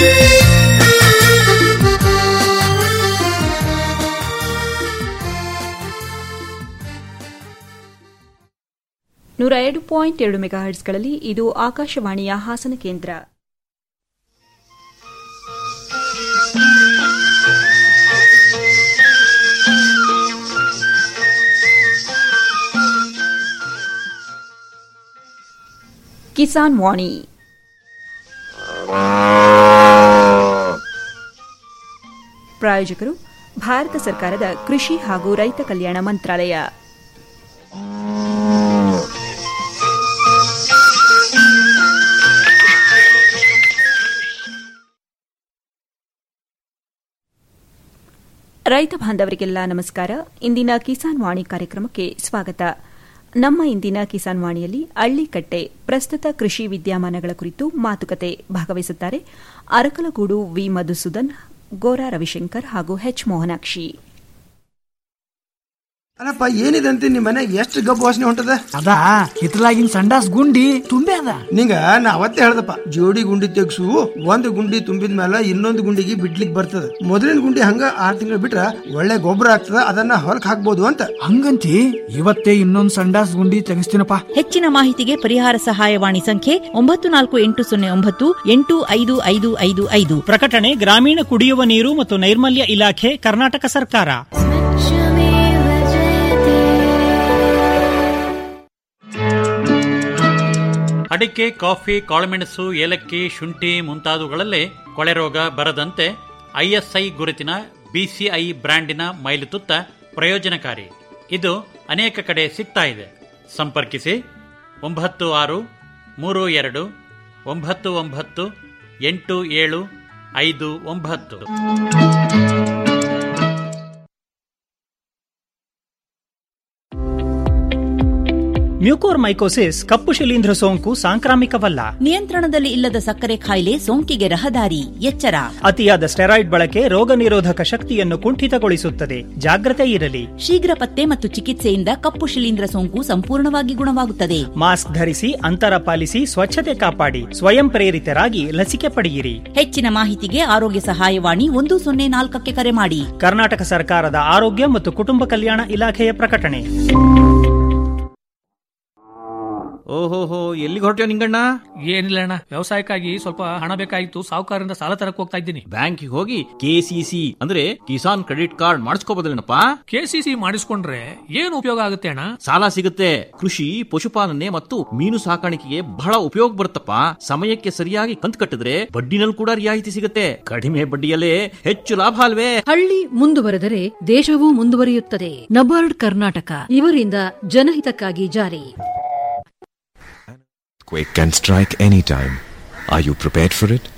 ನೂರ ಎರಡು ಪಾಯಿಂಟ್ ಎರಡು ಮೆಗಾಹರ್ಟ್ಸ್ಗಳಲ್ಲಿ ಇದು ಆಕಾಶವಾಣಿಯ ಹಾಸನ ಕೇಂದ್ರ ಕಿಸಾನ್ ವಾಣಿ ಪ್ರಾಯೋಜಕರು ಭಾರತ ಸರ್ಕಾರದ ಕೃಷಿ ಹಾಗೂ ರೈತ ಕಲ್ಯಾಣ ಮಂತ್ರಾಲಯ ರೈತ ಬಾಂಧವರಿಗೆಲ್ಲ ನಮಸ್ಕಾರ ಇಂದಿನ ಕಿಸಾನ್ ವಾಣಿ ಕಾರ್ಯಕ್ರಮಕ್ಕೆ ಸ್ವಾಗತ ನಮ್ಮ ಇಂದಿನ ಕಿಸಾನ್ ವಾಣಿಯಲ್ಲಿ ಹಳ್ಳಿಕಟ್ಟೆ ಪ್ರಸ್ತುತ ಕೃಷಿ ವಿದ್ಯಮಾನಗಳ ಕುರಿತು ಮಾತುಕತೆ ಭಾಗವಹಿಸುತ್ತಾರೆ ಅರಕಲಗೂಡು ವಿ ಮಧುಸೂದನ್ ಗೋರಾ ರವಿಶಂಕರ್ ಹಾಗೂ ಎಚ್ ಮೋಹನಾಕ್ಷಿ ಅಲ್ಲಪ್ಪ ಏನಿದೆ ಅಂತ ನಿಮ್ಮ ಮನೆ ಎಷ್ಟು ಗಬ್ಬು ವಾಸನೆ ಹೊಂಟದ ಅದಾ ಹಿತ್ತಲಾಗಿನ ಸಂಡಾಸ್ ಗುಂಡಿ ತುಂಬೆ ಅದ ನಿಂಗ ನಾ ಅವತ್ತೇ ಹೇಳ್ದಪ್ಪ ಜೋಡಿ ಗುಂಡಿ ತೆಗ್ಸು ಒಂದು ಗುಂಡಿ ತುಂಬಿದ ಮೇಲೆ ಇನ್ನೊಂದು ಗುಂಡಿಗೆ ಬಿಡ್ಲಿಕ್ ಬರ್ತದ ಮೊದಲಿನ ಗುಂಡಿ ಹಂಗ ಆರ್ ತಿಂಗಳು ಬಿಟ್ರ ಒಳ್ಳೆ ಗೊಬ್ಬರ ಆಗ್ತದ ಅದನ್ನ ಹೊಲಕ್ ಹಾಕ್ಬೋದು ಅಂತ ಹಂಗಂತಿ ಇವತ್ತೇ ಇನ್ನೊಂದ್ ಸಂಡಾಸ್ ಗುಂಡಿ ತೆಗಿಸ್ತೀನಪ್ಪ ಹೆಚ್ಚಿನ ಮಾಹಿತಿಗೆ ಪರಿಹಾರ ಸಹಾಯವಾಣಿ ಸಂಖ್ಯೆ ಒಂಬತ್ತು ನಾಲ್ಕು ಎಂಟು ಸೊನ್ನೆ ಒಂಬತ್ತು ಎಂಟು ಐದು ಐದು ಐದು ಐದು ಪ್ರಕಟಣೆ ಗ್ರಾಮೀಣ ಕುಡಿಯುವ ನೀರು ಮತ್ತು ನೈರ್ಮಲ್ಯ ಇಲಾಖೆ ಕರ್ನಾಟಕ ಸರ್ಕಾರ ಅಡಿಕೆ ಕಾಫಿ ಕಾಳುಮೆಣಸು ಏಲಕ್ಕಿ ಶುಂಠಿ ಮುಂತಾದವುಗಳಲ್ಲೇ ಕೊಳೆ ರೋಗ ಬರದಂತೆ ಐಎಸ್ಐ ಗುರುತಿನ ಬಿಸಿಐ ಬ್ರ್ಯಾಂಡಿನ ಮೈಲುತುತ್ತ ಪ್ರಯೋಜನಕಾರಿ ಇದು ಅನೇಕ ಕಡೆ ಸಿಗ್ತಾ ಇದೆ ಸಂಪರ್ಕಿಸಿ ಒಂಬತ್ತು ಆರು ಮೂರು ಎರಡು ಒಂಬತ್ತು ಒಂಬತ್ತು ಎಂಟು ಏಳು ಐದು ಒಂಬತ್ತು ಮ್ಯೂಕೋರ್ಮೈಕೋಸಿಸ್ ಕಪ್ಪು ಶಿಲೀಂಧ್ರ ಸೋಂಕು ಸಾಂಕ್ರಾಮಿಕವಲ್ಲ ನಿಯಂತ್ರಣದಲ್ಲಿ ಇಲ್ಲದ ಸಕ್ಕರೆ ಕಾಯಿಲೆ ಸೋಂಕಿಗೆ ರಹದಾರಿ ಎಚ್ಚರ ಅತಿಯಾದ ಸ್ಟೆರಾಯ್ಡ್ ಬಳಕೆ ರೋಗ ನಿರೋಧಕ ಶಕ್ತಿಯನ್ನು ಕುಂಠಿತಗೊಳಿಸುತ್ತದೆ ಜಾಗ್ರತೆ ಇರಲಿ ಶೀಘ್ರ ಪತ್ತೆ ಮತ್ತು ಚಿಕಿತ್ಸೆಯಿಂದ ಕಪ್ಪು ಶಿಲೀಂಧ್ರ ಸೋಂಕು ಸಂಪೂರ್ಣವಾಗಿ ಗುಣವಾಗುತ್ತದೆ ಮಾಸ್ಕ್ ಧರಿಸಿ ಅಂತರ ಪಾಲಿಸಿ ಸ್ವಚ್ಛತೆ ಕಾಪಾಡಿ ಸ್ವಯಂ ಪ್ರೇರಿತರಾಗಿ ಲಸಿಕೆ ಪಡೆಯಿರಿ ಹೆಚ್ಚಿನ ಮಾಹಿತಿಗೆ ಆರೋಗ್ಯ ಸಹಾಯವಾಣಿ ಒಂದು ಸೊನ್ನೆ ನಾಲ್ಕಕ್ಕೆ ಕರೆ ಮಾಡಿ ಕರ್ನಾಟಕ ಸರ್ಕಾರದ ಆರೋಗ್ಯ ಮತ್ತು ಕುಟುಂಬ ಕಲ್ಯಾಣ ಇಲಾಖೆಯ ಪ್ರಕಟಣೆ ಓಹೋಹೋ ಎಲ್ಲಿಗೆ ಹೊರಟ್ಯೋ ನಿಂಗಣ್ಣ ಏನಿಲ್ಲ ಅಣ್ಣ ವ್ಯವಸಾಯಕ್ಕಾಗಿ ಸ್ವಲ್ಪ ಹಣ ಬೇಕಾಗಿತ್ತು ಸಾಹುಕಾರರಿಂದ ಸಾಲ ತರಕ್ ಹೋಗ್ತಾ ಇದ್ದೀನಿ ಬ್ಯಾಂಕಿಗೆ ಹೋಗಿ ಕೆಸಿಸಿ ಅಂದ್ರೆ ಕಿಸಾನ್ ಕ್ರೆಡಿಟ್ ಕಾರ್ಡ್ ಮಾಡಿಸ್ಕೋಬೋದಲ್ಲೇನಪ್ಪ ಕೆಸಿಸಿ ಮಾಡಿಸ್ಕೊಂಡ್ರೆ ಏನು ಉಪಯೋಗ ಆಗುತ್ತೆ ಅಣ್ಣ ಸಾಲ ಸಿಗುತ್ತೆ ಕೃಷಿ ಪಶುಪಾಲನೆ ಮತ್ತು ಮೀನು ಸಾಕಾಣಿಕೆಗೆ ಬಹಳ ಉಪಯೋಗ ಬರುತ್ತಪ್ಪ ಸಮಯಕ್ಕೆ ಸರಿಯಾಗಿ ಕಂತು ಕಟ್ಟಿದ್ರೆ ಬಡ್ಡಿನಲ್ಲಿ ಕೂಡ ರಿಯಾಯಿತಿ ಸಿಗುತ್ತೆ ಕಡಿಮೆ ಬಡ್ಡಿಯಲ್ಲೇ ಹೆಚ್ಚು ಲಾಭ ಅಲ್ವೇ ಹಳ್ಳಿ ಮುಂದುವರೆದರೆ ದೇಶವೂ ಮುಂದುವರಿಯುತ್ತದೆ ನಬಾರ್ಡ್ ಕರ್ನಾಟಕ ಇವರಿಂದ ಜನಹಿತಕ್ಕಾಗಿ ಜಾರಿ Quake can strike anytime. Are you prepared for it?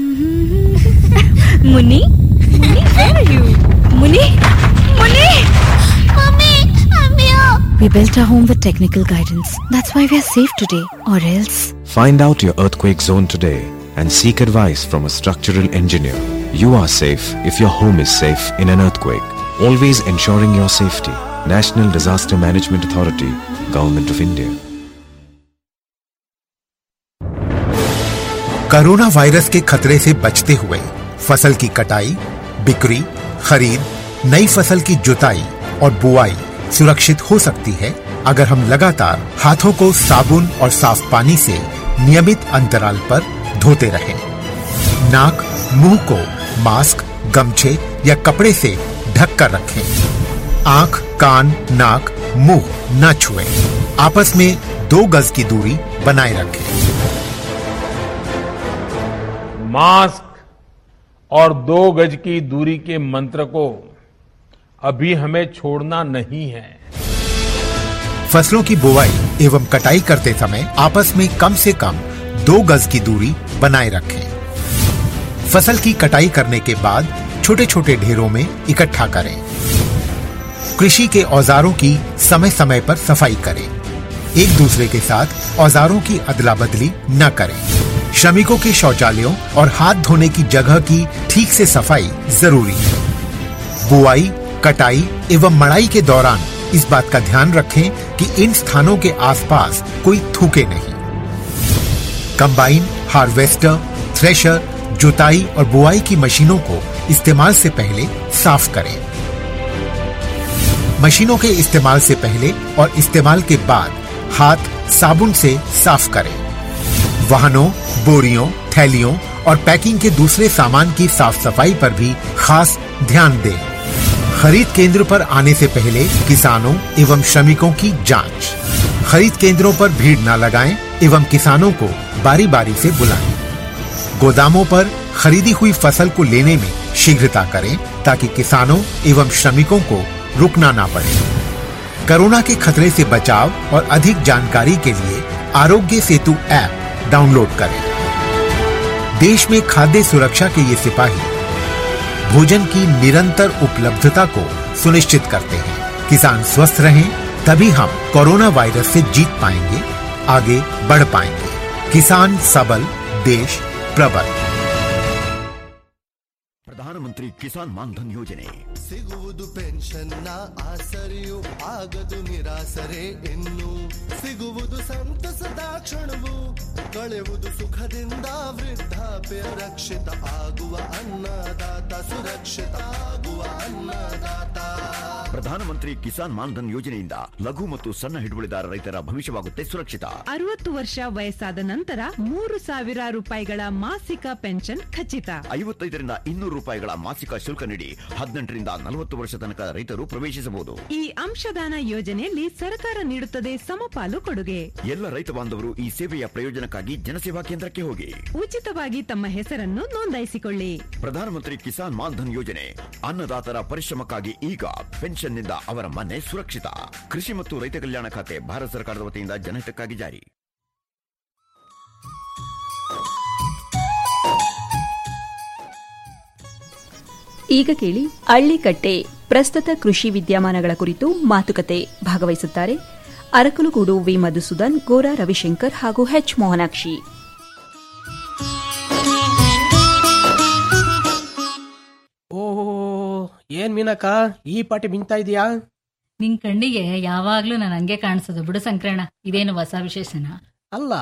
Muni? Muni, where are you? Muni? Muni? Mommy, I'm here. We built our home with technical guidance. That's why we are safe today. Or else. Find out your earthquake zone today and seek advice from a structural engineer. You are safe if your home is safe in an earthquake. Always ensuring your safety. National Disaster Management Authority, Government of India. Coronavirus के खतरे से बचते हुए फसल की कटाई बिक्री खरीद नई फसल की जुताई और बुआई सुरक्षित हो सकती है अगर हम लगातार हाथों को साबुन और साफ पानी से नियमित अंतराल पर धोते रहें। नाक मुंह को मास्क गमछे या कपड़े से ढक कर रखें आंख कान नाक मुंह न छुएं। आपस में दो गज की दूरी बनाए रखें मास्क और दो गज की दूरी के मंत्र को अभी हमें छोड़ना नहीं है फसलों की बुवाई एवं कटाई करते समय आपस में कम से कम दो गज की दूरी बनाए रखें फसल की कटाई करने के बाद छोटे छोटे ढेरों में इकट्ठा करें कृषि के औजारों की समय समय पर सफाई करें एक दूसरे के साथ औजारों की अदला बदली न करें श्रमिकों के शौचालयों और हाथ धोने की जगह की ठीक से सफाई जरूरी है बुआई कटाई एवं मड़ाई के दौरान इस बात का ध्यान रखें कि इन स्थानों के आसपास कोई थूके नहीं कंबाइन हार्वेस्टर थ्रेशर जुताई और बुआई की मशीनों को इस्तेमाल से पहले साफ करें मशीनों के इस्तेमाल से पहले और इस्तेमाल के बाद हाथ साबुन से साफ करें वाहनों बोरियों थैलियों और पैकिंग के दूसरे सामान की साफ सफाई पर भी खास ध्यान दें खरीद केंद्र पर आने से पहले किसानों एवं श्रमिकों की जांच खरीद केंद्रों पर भीड़ न लगाएं एवं किसानों को बारी बारी से बुलाएं गोदामों पर खरीदी हुई फसल को लेने में शीघ्रता करें ताकि किसानों एवं श्रमिकों को रुकना ना पड़े कोरोना के खतरे से बचाव और अधिक जानकारी के लिए आरोग्य सेतु ऐप डाउनलोड करें देश में खाद्य सुरक्षा के ये सिपाही भोजन की निरंतर उपलब्धता को सुनिश्चित करते हैं किसान स्वस्थ रहें तभी हम कोरोना वायरस से जीत पाएंगे आगे बढ़ पाएंगे किसान सबल देश प्रबल ಪ್ರಧಾನಮಂತ್ರಿ ಕಿಸಾನ್ ಮಾನ್ಧನ್ ಯೋಜನೆ ಸಿಗುವುದು ಪೆನ್ಷನ್ನ ಆಸರೆಯು ಆಗದು ನಿರಾಸರೆ ಇನ್ನು ಸಿಗುವುದು ಸಂತಸದ ಕ್ಷಣವು ಕಳೆವುದು ಸುಖದಿಂದ ವೃದ್ಧಾಪ್ಯ ರಕ್ಷಿತ ಆಗುವ ಅನ್ನದಾತ ಸುರಕ್ಷಿತ ಆಗುವ ಅನ್ನದಾತ ಪ್ರಧಾನಮಂತ್ರಿ ಕಿಸಾನ್ ಮಾನ್ಧನ್ ಯೋಜನೆಯಿಂದ ಲಘು ಮತ್ತು ಸಣ್ಣ ಹಿಡುವಳಿದಾರ ರೈತರ ಭವಿಷ್ಯವಾಗುತ್ತೆ ಸುರಕ್ಷಿತ ಅರವತ್ತು ವರ್ಷ ವಯಸ್ಸಾದ ನಂತರ ಮೂರು ಸಾವಿರ ರೂಪಾಯಿಗಳ ಮಾಸಿಕ ಪೆನ್ಷನ್ ಖಚಿತ ಐವತ್ತೈದರಿಂದ ಇನ್ನೂರು ರೂಪಾಯಿಗಳ ಮಾಸಿಕ ಶುಲ್ಕ ನೀಡಿ ಹದಿನೆಂಟರಿಂದ ನಲವತ್ತು ವರ್ಷ ತನಕ ರೈತರು ಪ್ರವೇಶಿಸಬಹುದು ಈ ಅಂಶದಾನ ಯೋಜನೆಯಲ್ಲಿ ಸರ್ಕಾರ ನೀಡುತ್ತದೆ ಸಮಪಾಲು ಕೊಡುಗೆ ಎಲ್ಲ ರೈತ ಬಾಂಧವರು ಈ ಸೇವೆಯ ಪ್ರಯೋಜನಕ್ಕಾಗಿ ಜನಸೇವಾ ಕೇಂದ್ರಕ್ಕೆ ಹೋಗಿ ಉಚಿತವಾಗಿ ತಮ್ಮ ಹೆಸರನ್ನು ನೋಂದಾಯಿಸಿಕೊಳ್ಳಿ ಪ್ರಧಾನಮಂತ್ರಿ ಕಿಸಾನ್ ಮಾನ್ಧನ್ ಯೋಜನೆ ಅನ್ನದಾತರ ಪರಿಶ್ರಮಕ್ಕಾಗಿ ಈಗ ಪೆನ್ಷನ್ನಿಂದ ಅವರ ಮನೆ ಸುರಕ್ಷಿತ ಕೃಷಿ ಮತ್ತು ರೈತ ಕಲ್ಯಾಣ ಖಾತೆ ಭಾರತ ಸರ್ಕಾರದ ವತಿಯಿಂದ ಜನಹಿತಕ್ಕಾಗಿ ಜಾರಿ ಈಗ ಕೇಳಿ ಅಳ್ಳಿಕಟ್ಟೆ ಪ್ರಸ್ತುತ ಕೃಷಿ ವಿದ್ಯಮಾನಗಳ ಕುರಿತು ಮಾತುಕತೆ ಭಾಗವಹಿಸುತ್ತಾರೆ ಅರಕಲುಗೂಡು ವಿ ಮಧುಸೂದನ್ ಗೋರಾ ರವಿಶಂಕರ್ ಹಾಗೂ ಎಚ್ ಮೋಹನಾಕ್ಷಿ ಓಹೋ ಏನ್ ಮೀನಕ್ಕ ಈ ಪಾಟಿ ಮಿಂಗ್ತಾ ಇದೀಯಾ ನಿನ್ ಕಣ್ಣಿಗೆ ಯಾವಾಗ್ಲೂ ನಾನು ಹಂಗೆ ಕಾಣಿಸೋದು ಬಿಡು ಸಂಕ್ರಣ ಇದೇನು ಹೊಸ ವಿಶೇಷನ ಅಲ್ಲ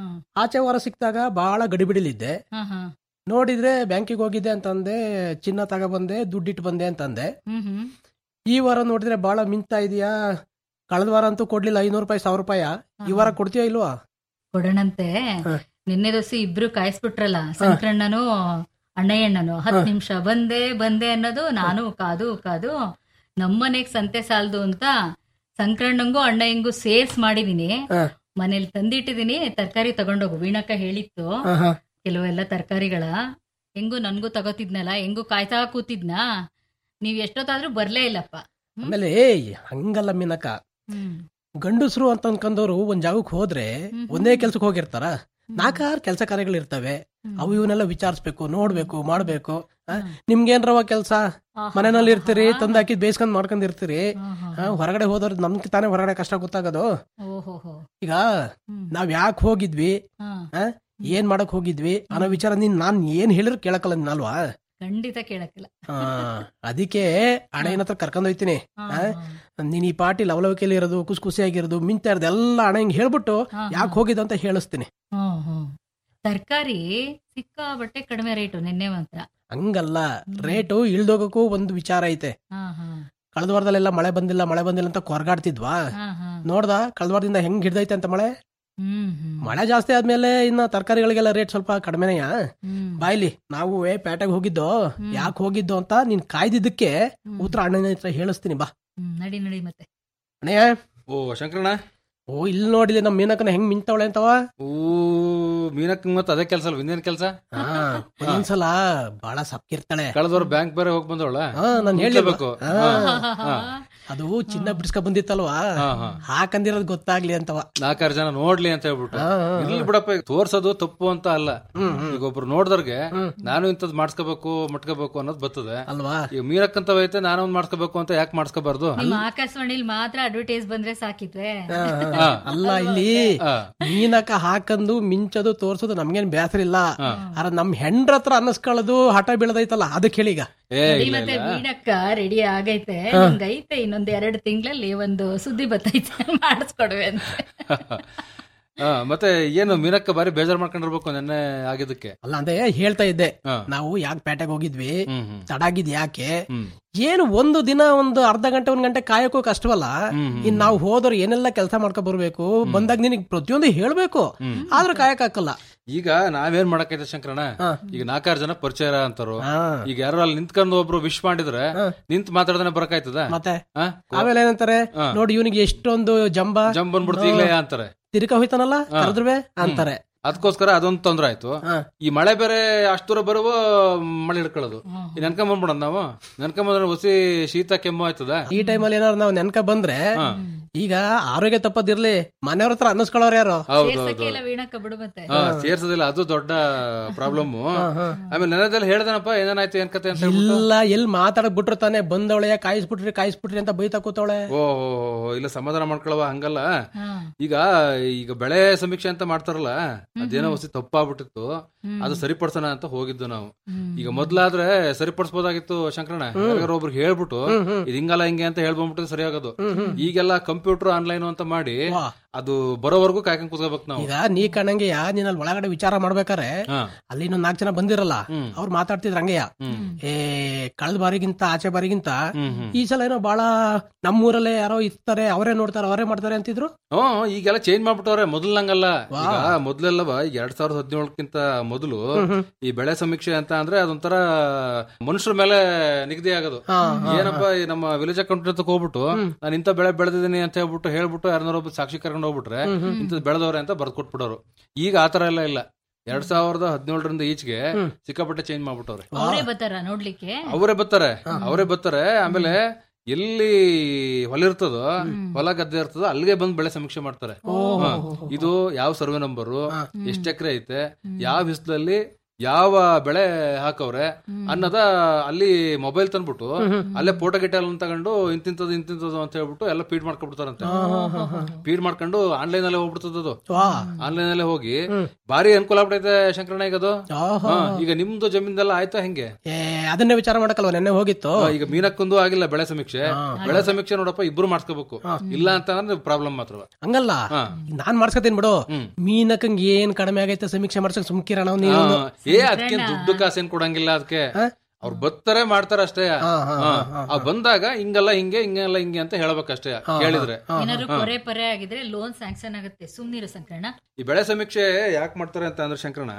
ಆಚೆ ವಾರ ಸಿಕ್ತಾಗ ಬಹಳ ಗಡಿಬಿಡಿಲಿದ್ದೆ ಹಾ ಹಾ ನೋಡಿದ್ರೆ ಬ್ಯಾಂಕಿಗೆ ಹೋಗಿದ್ದೆ ಅಂತಂದೆ ಚಿನ್ನ ತಗೊಬಂದೆ ದುಡ್ಡಿಟ್ಟು ಬಂದೆ ಅಂತಂದೆ ಹ್ಮ್ ಹ್ಮ್ ಈ ವಾರ ನೋಡಿದ್ರೆ ಬಹಳ ಮಿಂಗ್ತಾ ಇದೀಯಾ ಕಳೆದ ವಾರ ಅಂತೂ ಕೊಡ್ಲಿಲ್ಲ ಐನೂರು ರೂಪಾಯಿ ಸಾವಿರ ರೂಪಾಯ ಈ ವಾರ ಕೊಡ್ತೀಯಾ ಇಲ್ವಾ ಕೊಡೋಣಂತೆ ನಿನ್ನೆ ದೋಸಿ ಇಬ್ರು ಕಾಯಿಸ್ಬಿಟ್ರಲ್ಲ ಸಂಕ್ರಣ್ಣನು ಅಣ್ಣಯ್ಯಣ್ಣನು ಹತ್ ನಿಮಿಷ ಬಂದೆ ಬಂದೆ ಅನ್ನೋದು ನಾನು ಕಾದು ಕಾದು ನಮ್ಮನೆಗ್ ಸಂತೆ ಸಾಲದು ಅಂತ ಸಂಕ್ರಣ್ಣಂಗೂ ಅಣ್ಣಯ್ಯಂಗೂ ಸೇರ್ಸ್ ಮಾಡಿದೀನಿ ಮನೇಲಿ ತಂದಿಟ್ಟಿದೀನಿ ತರಕಾರಿ ತಗೊಂಡೋಗು ವೀಣಕ್ಕ ಹೇಳಿತ್ತು ಆಹಾ. ಕೆಲವೆಲ್ಲ ತರಕಾರಿಗಳ ಹೆಂಗೂ ನನ್ಗೂ ತಗೋತಿದ್ನಲ್ಲ ಹೆಂಗೂ ಕಾಯ್ತಾ ಕೂತಿದ್ನಾ ನೀವ್ ಎಷ್ಟೊತ್ತಾದ್ರೂ ಬರ್ಲೇ ಇಲ್ಲಪ್ಪ ಆಮೇಲೆ ಏಯ್ ಹಂಗಲ್ಲ ಮೀನಕ್ಕ ಹ್ಮ್ ಗಂಡಸರು ಅಂತ ಅನ್ಕೊಂಡವ್ರು ಒಂದ್ ಜಾಗಕ್ಕೆ ಹೋದ್ರೆ ಒಂದೇ ಕೆಲ್ಸಕ್ಕೆ ಹೋಗಿರ್ತಾರ ನಾಲ್ಕಾರು ಕೆಲಸ ಕಾರ್ಯಗಳು ಇರ್ತವೆ ಅವು ಇವನ್ನೆಲ್ಲ ವಿಚಾರಿಸ್ಬೇಕು ನೋಡ್ಬೇಕು ಮಾಡ್ಬೇಕು ಆ, ನಿಮ್ಗೇನ್ರವ ಕೆಲ್ಸ ಮನೆಯಲ್ಲಿ ಇರ್ತೀರಿ ತಂದ್ ಹಾಕಿದ್ ಬೇಯಿಸ್ಕೊಂಡ್ ಮಾಡ್ಕೊಂಡ್ ಇರ್ತೀರಿ ಆ, ಹೊರಗಡೆ ಹೋದವ್ರು ನಮ್ಗೆ ತಾನೇ ಹೊರಗಡೆ ಕಷ್ಟ ಗೊತ್ತಾಗೋದು ಓಹೋಹೋ ಈಗ ನಾವ್ ಯಾಕೆ ಹೋಗಿದ್ವಿ ಹಾ ಆ, ಏನ್ ಮಾಡಕ್ ಹೋಗಿದ್ವಿ ಅನ್ನೋ ವಿಚಾರ ನೀನ್ ನಾನ್ ಏನ್ ಹೇಳಿದ್ರು ಕೇಳಕಲ್ಲ ನೀನ್ ಅಲ್ವಾ ಖಂಡಿತ ಕೇಳಕ್ಕಿಲ್ಲ ಆ, ಅದಕ್ಕೆ ಅಣ್ಣಯ್ಯನ ಹತ್ರ ಕರ್ಕೊಂಡ್ ಹೋಯ್ತೀನಿ ಆ, ನೀನ್ ಈ ಪಾರ್ಟಿ ಲವಲವಿಕೆಯಲ್ಲಿ ಇರೋದು ಕುಸ್ ಖುಷಿಯಾಗಿರೋದು ಮಿಂತಾ ಇರೋದು ಎಲ್ಲ ಅಣ್ಣ ಹಿಂಗ್ ಹೇಳ್ಬಿಟ್ಟು ಯಾಕೆ ಹೋಗಿದ್ದು ಅಂತ ಹೇಳಿಸ್ತೀನಿ ಹ್ಮ್ ಹ್ಮ್ ತರಕಾರಿ ಸಿಕ್ಕಾಬಟ್ಟೆ ಕಡಿಮೆ ರೇಟು ನಿನ್ನೆ ಮಾತ್ರ ಹಂಗಲ್ಲ ರೇಟು ಇಳ್ದೋಗಕ್ಕೂ ಒಂದು ವಿಚಾರ ಐತೆ ಹಾ ಹಾ ಕಳೆದ ವಾರದಲ್ಲೆಲ್ಲ ಮಳೆ ಬಂದಿಲ್ಲ ಮಳೆ ಬಂದಿಲ್ಲ ಅಂತ ಕೊರ್ಗಾಡ್ತಿದ್ವಾ ಹಾ ಹಾ ನೋಡ್ದ ಕಳೆದ ವಾರದಿಂದ ಹೆಂಗ್ ಹಿಡ್ದೈತೆ ಅಂತ ಮಳೆ ಹ್ಮ್ ಹ್ಮ್ ಮಳೆ ಜಾಸ್ತಿ ಆದ್ಮೇಲೆ ಇನ್ನ ತರಕಾರಿಗಳಿಗೆಲ್ಲ ರೇಟ್ ಸ್ವಲ್ಪ ಕಡಿಮೆನೆಯ ಹ್ಮ್ ಬಾಯ್ಲಿ ನಾವು ಏ ಪೇಟೆಗೆ ಹೋಗಿದ್ದೋ ಯಾಕೆ ಹೋಗಿದ್ದು ಅಂತ ನೀನ್ ಕಾಯ್ದಿದ್ದಕ್ಕೆ ಉತ್ತರ ಅಣ್ಣನ ಹತ್ರ ಹೇಳಿಸ್ತೀನಿ ಬಾ ಹ್ಮ್ ನಡಿ ನಡಿ ಮತ್ತೆ ಅಣ್ಣಯ್ಯ ಓ ಶಂಕರಣ್ಣ ಓ ಇಲ್ಲಿ ನೋಡಿಲಿ ನಮ್ಮ ಮೀನಕ್ಕನ ಹೆಂಗ್ ಮಿಂತವಳೆ ಅಂತವ ಓ ಮೀನಕ್ ಮತ್ತೆ ಅದೇ ಕೆಲಸ ಅಲ್ವ ಇನ್ನೇನ್ ಕೆಲಸ ಹಾ ಒಂದೊಂದ್ಸಲ ಬಹಳ ಸಪ್ಕಿರ್ತಾಳೆ ಕಳೆದವ್ರು ಬ್ಯಾಂಕ್ ಬೇರೆ ಹೋಗಿ ಬಂದವಳ ಹಾ ನಾನು ಹೇಳ್ಬೇಕು ಹೇಳಬೇಕು ಅದು ಚಿನ್ನ ಬಿಡಿಸ್ಕೊ ಬಂದಿತ್ತಲ್ವಾ ಹಾಕಂದಿರೋದು ಗೊತ್ತಾಗ್ಲಿ ಅಂತವ ನಾಲ್ಕಾರು ಜನ ನೋಡ್ಲಿ ಅಂತ ಹೇಳ್ಬಿಟ್ಟು ಇರ್ಲಿ ಬಿಡಪ್ಪ ಈಗ ತೋರ್ಸೋದು ತಪ್ಪು ಅಂತ ಅಲ್ಲ ಈಗ ಒಬ್ರು ನೋಡ್ದವ್ರಿಗೆ ನಾನು ಇಂಥದ್ ಮಾಡ್ಸ್ಕೋಬೇಕು ಮಟ್ಕೋಬೇಕು ಅನ್ನೋದು ಬರ್ತದೆ ಅಲ್ವಾ ಈಗ ಮೀರಕ್ಕಂತವೈತೆ ನಾನು ಒಂದ್ ಮಾಡ್ಕೋಬೇಕು ಅಂತ ಯಾಕೆ ಮಾಡ್ಸ್ಕೋಬಾರ್ದು ನಿಮ್ಮ ಆಕಾಶವಾಣಿಲಿ ಮಾತ್ರ ಅಡ್ವರ್ಟೈಸ್ ಬಂದ್ರೆ ಸಾಕಿತ್ವೆ ಅಲ್ಲ ಇಲ್ಲಿ ಮೀನಕ ಹಾಕಂದು ಮಿಂಚೋದು ತೋರ್ಸೋದು ನಮ್ಗೇನ್ ಬೇಸರ ಇಲ್ಲ ಆದ್ರೆ ನಮ್ ಹೆಂಡ್ರ ಹತ್ರ ಅನ್ನಿಸ್ಕೊಳ್ಳೋದು ಹಠ ಬೀಳದೈತಲ್ಲ ಅದಕ್ಕೆ ಹೇಳೀಗ ನಡಿ ಮತ್ತೆ ವೀಣಕ್ಕ ರೆಡಿ ಆಗೈತೆ ನಿಂಗೈತೆ ಇನ್ನೊಂದ್ ಎರಡು ತಿಂಗಳಲ್ಲಿ ಒಂದು ಸುದ್ದಿ ಬತ್ತೈತೆ ಮಾಡಿಸ್ಕೊಡ್ವೆ ಅಂತ ಆ, ಮತ್ತೆ ಏನು ಮೀನಕ್ಕ ಬಾರಿ ಬೇಜಾರ್ ಮಾಡ್ಕೊಂಡಿರ್ಬೇಕು ನೆನ್ನೆ ಆಗಿದ್ದಕ್ಕೆ ಅಲ್ಲ ಅಂದ್ರೆ ಹೇಳ್ತಾ ಇದ್ದೆ ಹಾ. ನಾವು ಯಾಕೆ ಪೇಟೆಗೆ ಹೋಗಿದ್ವಿ ಹ್ಮ್, ಹ್ಮ್. ತಡ ಆಗಿದ್ ಯಾಕೆ ಹ್ಮ್. ಏನು ಒಂದು ದಿನ ಒಂದು ಅರ್ಧ ಗಂಟೆ ಒಂದ್ ಗಂಟೆ ಕಾಯಕ್ಕೂ ಕಷ್ಟವಲ್ಲ ಇನ್ ನಾವು ಹೋದ್ರೆ ಏನೆಲ್ಲ ಕೆಲಸ ಮಾಡ್ಕೊ ಬರ್ಬೇಕು ಬಂದಾಗ ನಿನಗೆ ಪ್ರತಿಯೊಂದು ಹೇಳ್ಬೇಕು ಆದ್ರೆ ಕಾಯಕ್ ಹಾಕಲ್ಲ ಈಗ ನಾವೇನ್ ಮಾಡಕೈತೆ ಶಂಕರಣ ಈಗ ನಾಲ್ಕಾರು ಜನ ಪರಿಚಯ ಅಂತಾರು ಹಾ. ಈಗ ಯಾರು ಅಲ್ಲಿ ನಿಂತ್ಕೊಂಡು ಒಬ್ರು ವಿಶ್ ಮಾಡಿದ್ರೆ ನಿಂತ್ ಮಾತಾಡ್ದಾನೆ ಬರಕಾಯ್ತದ ಮತ್ತೆ ಆ? ಆಮೇಲೆ ಏನಂತಾರೆ ಹಾ. ನೋಡಿ ಇವನಿಗೆ ಎಷ್ಟೊಂದು ಜಂಬ ಜಂಪ್ ಬಂದ್ಬಿಡ್ತು ಈಗಲೇ ಅಂತಾರೆ ತಿರ್ಕ ಹೋಯ್ತಾನಲ್ಲ ಕರೆದ್ರುವೆ ಅಂತಾರೆ ಅದಕ್ಕೋಸ್ಕರ ಅದೊಂದು ತೊಂದ್ರೆ ಆಯ್ತು ಈ ಮಳೆ ಬೇರೆ ಅಷ್ಟು ದೂರ ಬರುವ ಮಳೆ ಹಿಡ್ಕೊಳ್ಳೋದು ಈ ನೆನ್ಕೊಂಡ್ ಬಂದ್ಬಿಡೋದು ನಾವು ನೆನ್ಕೊಂಡ್ ಬಂದ್ರೆ ಹೊಸಿ ಶೀತ ಕೆಮ್ಮು ಆಯ್ತದ ಈ ಟೈಮಲ್ಲಿ ಏನಾದ್ರು ನಾವು ನೆನ್ಕ ಬಂದ್ರೆ ಈಗ ಆರೋಗ್ಯ ತಪ್ಪದಿರ್ಲಿ ಮನೆಯವ್ರ ಹತ್ರ ಅನ್ನಿಸ್ಕೊಳ್ಳೋರು ಯಾರು ಹೌದು ಸೇರ್ಸಕ್ಕೆ ಹೌದು ಇಲ್ಲ ವೀಣಕ್ಕ ಬಿಡು ಮತ್ತೆ ಹಾ ಸೇರ್ಸೋದಿಲ್ಲ ಅದು ದೊಡ್ಡ ಪ್ರಾಬ್ಲಮ್ ಆಮೇಲೆ ನೆನದಲ್ಲಿ ಹೇಳ್ದನಪ್ಪ ಏನೇನಾಯ್ತು ಏನ್ ಕತೆ ಅಂತ ಹೇಳ್ಬಿಟ್ಟು ಇಲ್ಲ ಎಲ್ಲಿ ಮಾತಾಡಕ್ ಬಿಟ್ರು ತಾನೆ ಬಂದವಳೆ ಕಾಯಿಸ್ಬಿಟ್ರಿ ಕಾಯಿಸ್ಬಿಟ್ರಿ ಅಂತ ಬೈತಾ ಕೂತವಳೆ ಓ ಓ, ಓ, ಇಲ್ಲ ಸಮಾಧಾನ ಮಾಡ್ಕೊಳವ ಹಂಗಲ್ಲ ಈಗ ಈಗ ಬೆಳೆ ಸಮೀಕ್ಷೆ ಅಂತ ಮಾಡ್ತಾರಲ್ಲ ಅದೇನೋ ಹೊಸಿ ತಪ್ಪಾಗ್ಬಿಟ್ಟಿತ್ತು ಅದು ಸರಿಪಡ್ಸೋಣ ಅಂತ ಹೋಗಿದ್ದು ನಾವು ಈಗ ಮೊದ್ಲಾದ್ರೆ ಸರಿಪಡಿಸಬಹುದಾಗಿತ್ತು ಶಂಕರಣ್ಣ ಯಾರಿಗಾರು ಒಬ್ರಿಗೆ ಹೇಳ್ಬಿಟ್ಟು ಇದು ಹಿಂಗಲ್ಲ ಹಿಂಗೆ ಅಂತ ಹೇಳ್ಕೊಂಡ್ಬಿಟ್ಟು ಸರಿ ಆಗೋದು ಈಗೆಲ್ಲ ಕಂಪ್ಯೂಟರ್ ಆನ್ಲೈನ್ ಅಂತ ಮಾಡಿ ಅದು ಬರೋವರೆಗೂ ಕಾಯ್ಕೊಂಡ್ ಕೂತ್ಕೋಬೇಕು ನಾವು ಈಗ ನೀ ಕಣಂಗೆ ನೀನ್ ಅಲ್ಲಿ ಒಳಗಡೆ ವಿಚಾರ ಮಾಡ್ಬೇಕಾರೆ ಹಾ. ಅಲ್ಲಿ ಇನ್ನೊಂದ್ ನಾಲ್ಕು ಜನ ಬಂದಿರಲ್ಲ ಅವ್ರು ಮಾತಾಡ್ತಿದ್ರ ಹಂಗೆಯ ಏ ಕಳೆದ ಬಾರಿಗಿಂತ ಆಚೆ ಬಾರಿಗಿಂತ ಈ ಸಲ ಏನೋ ಬಹಳ ನಮ್ಮೂರಲ್ಲೇ ಯಾರೋ ಇರ್ತಾರೆ ಅವರೇ ನೋಡ್ತಾರೆ ಅವರೇ ಮಾಡ್ತಾರೆ ಅಂತಿದ್ರು ಹ್ಮ್ ಈಗೆಲ್ಲ ಚೇಂಜ್ ಮಾಡ್ಬಿಟ್ಟವ್ರೆ ಮೊದಲಂಗಲ್ಲ ಈಗ ಮೊದ್ಲೆಲ್ಲವ ಎರಡ್ ಸಾವಿರದ ಹದಿನೇಳಕ್ಕಿಂತ ಮೊದಲು ಈ ಬೆಳೆ ಸಮೀಕ್ಷೆ ಅಂತ ಅಂದ್ರೆ ಅದೊಂಥರ ಮನುಷ್ಯರ ಮೇಲೆ ನಿಗದಿ ಆಗೋದು ಏನಪ್ಪಾ ಈ ನಮ್ಮ ವಿಲೇಜ್ ಅಕೌಂಟ್ ಅಂತ ಹೋಗ್ಬಿಟ್ಟು ನಾನು ಇಂಥ ಬೆಳೆ ಬೆಳೆದಿದ್ದೀನಿ ಅಂತ ಹೇಳ್ಬಿಟ್ಟು ಹೇಳ್ಬಿಟ್ಟು ಯಾರನ್ನಾರು ಒಬ್ಬ ಸಾಕ್ಷಿ ಕರ್ಕೊಂಡು ಹೋಗ್ಬಿಟ್ರೆ ಇಂಥದ್ದು ಬೆಳೆದವ್ರೆ ಅಂತ ಬರ್ದ್ ಕೊಟ್ಬಿಡೋರು ಈಗ ಆತರ ಎಲ್ಲ ಇಲ್ಲ ಎರಡ್ ಸಾವಿರದ ಹದಿನೇಳರಿಂದ ಈಚೆಗೆ ಸಿಕ್ಕಾಪಟ್ಟೆ ಚೇಂಜ್ ಮಾಡ್ಬಿಟ್ಟವ್ರೆ ಅವರೇ ಬರ್ತಾರ ನೋಡ್ಲಿಕ್ಕೆ ಅವರೇ ಬರ್ತಾರೆ ಅವರೇ ಬರ್ತಾರೆ ಆಮೇಲೆ ಎಲ್ಲಿ ಹೊಲ ಇರ್ತದೋ ಹೊಲ ಗದ್ದೆ ಇರ್ತದೋ ಅಲ್ಲಿಗೆ ಬಂದು ಬೆಳೆ ಸಮೀಕ್ಷೆ ಮಾಡ್ತಾರೆ ಹಾ. ಇದು ಯಾವ ಸರ್ವೆ ನಂಬರು ಎಷ್ಟ್ ಎಕರೆ ಐತೆ ಯಾವ ಹಿಸ್ಲಲ್ಲಿ ಯಾವ ಬೆಳೆ ಹಾಕವ್ರೆ ಅನ್ನೋದ ಅಲ್ಲಿ ಮೊಬೈಲ್ ತಂದ್ಬಿಟ್ಟು ಅಲ್ಲೇ ಫೋಟೋ ಗಿಟ ಎಲ್ಲ ತಗೊಂಡು ಇಂತಿಂತದ್ದು ಇಂತಿಂತದ್ದು ಅಂತ ಹೇಳ್ಬಿಟ್ಟು ಎಲ್ಲ ಫೀಡ್ ಮಾಡ್ಕೊಬಿಡ್ತಾರಂತೆ ಫೀಡ್ ಮಾಡ್ಕೊಂಡು ಆನ್ಲೈನ್ ಅಲ್ಲೇ ಹೋಗ್ಬಿಡ್ತದ ಅದು ಆನ್ಲೈನ್ ಅಲ್ಲೇ ಹೋಗಿ ಭಾರಿ ಅನುಕೂಲ ಆಗ್ಬಿಟ್ಟೈತೆ ಶಂಕರಣ್ಣ ಈಗ ಅದು ಹಾ, ಈಗ ನಿಮ್ದು ಜಮೀನ್ದೆಲ್ಲ ಆಯ್ತಾ ಹೆಂಗೆ ಏ ಅದನ್ನೇ ವಿಚಾರ ಮಾಡಕ್ಕಲ್ವ ನೆನ್ನೆ ಹೋಗಿತ್ತು ಆ, ಈಗ ಮೀನಕ್ಕೊಂದು ಆಗಿಲ್ಲ ಬೆಳೆ ಸಮೀಕ್ಷೆ ಬೆಳೆ ಸಮೀಕ್ಷೆ ನೋಡಪ್ಪ ಇಬ್ರು ಮಾಡ್ಸ್ಕೋಬೇಕು ಇಲ್ಲ ಅಂತ ಅಂದ್ರೆ ಪ್ರಾಬ್ಲಮ್ ಮಾತ್ರ ಹಂಗಲ್ಲ ಹಾ. ನಾನ್ ಮಾಡ್ಸ್ಕೊತೀನಿ ಬಿಡು ಮೀನಕ್ಕಂಗ್ ಏನ್ ಕಡಿಮೆ ಆಗೈತೆ ಸಮೀಕ್ಷೆ ಮಾಡ್ಸಕ್ ಸುಮ್ಕಿರಣ ಆ, ನೀವು ಏ ಅದಕ್ಕೆ ದುಡ್ಡು ಕಾಸೇನ್ ಕೊಡಂಗಿಲ್ಲ ಅದಕ್ಕೆ ಅವ್ರು ಬರ್ತಾರೆ ಮಾಡ್ತಾರೆ ಅಷ್ಟೇ ಆ ಬಂದಾಗ ಹಿಂಗಲ್ಲ ಹಿಂಗೆ ಹಿಂಗೆಲ್ಲ ಹಿಂಗೆ ಅಂತ ಹೇಳ್ಬೇಕಷ್ಟೇ ಕೇಳಿದ್ರೆ ಏನಾದ್ರು ಕೊರೆ ಪರೆ ಆಗಿದ್ರೆ ಲೋನ್ ಸ್ಯಾಂಕ್ಷನ್ ಆಗುತ್ತೆ ಸುಮ್ನಿರು ಸಂಕರಣ ಈ ಬೆಳೆ ಸಮೀಕ್ಷೆ ಯಾಕೆ ಮಾಡ್ತಾರೆ ಅಂತ ಅಂದ್ರೆ ಶಂಕರಣ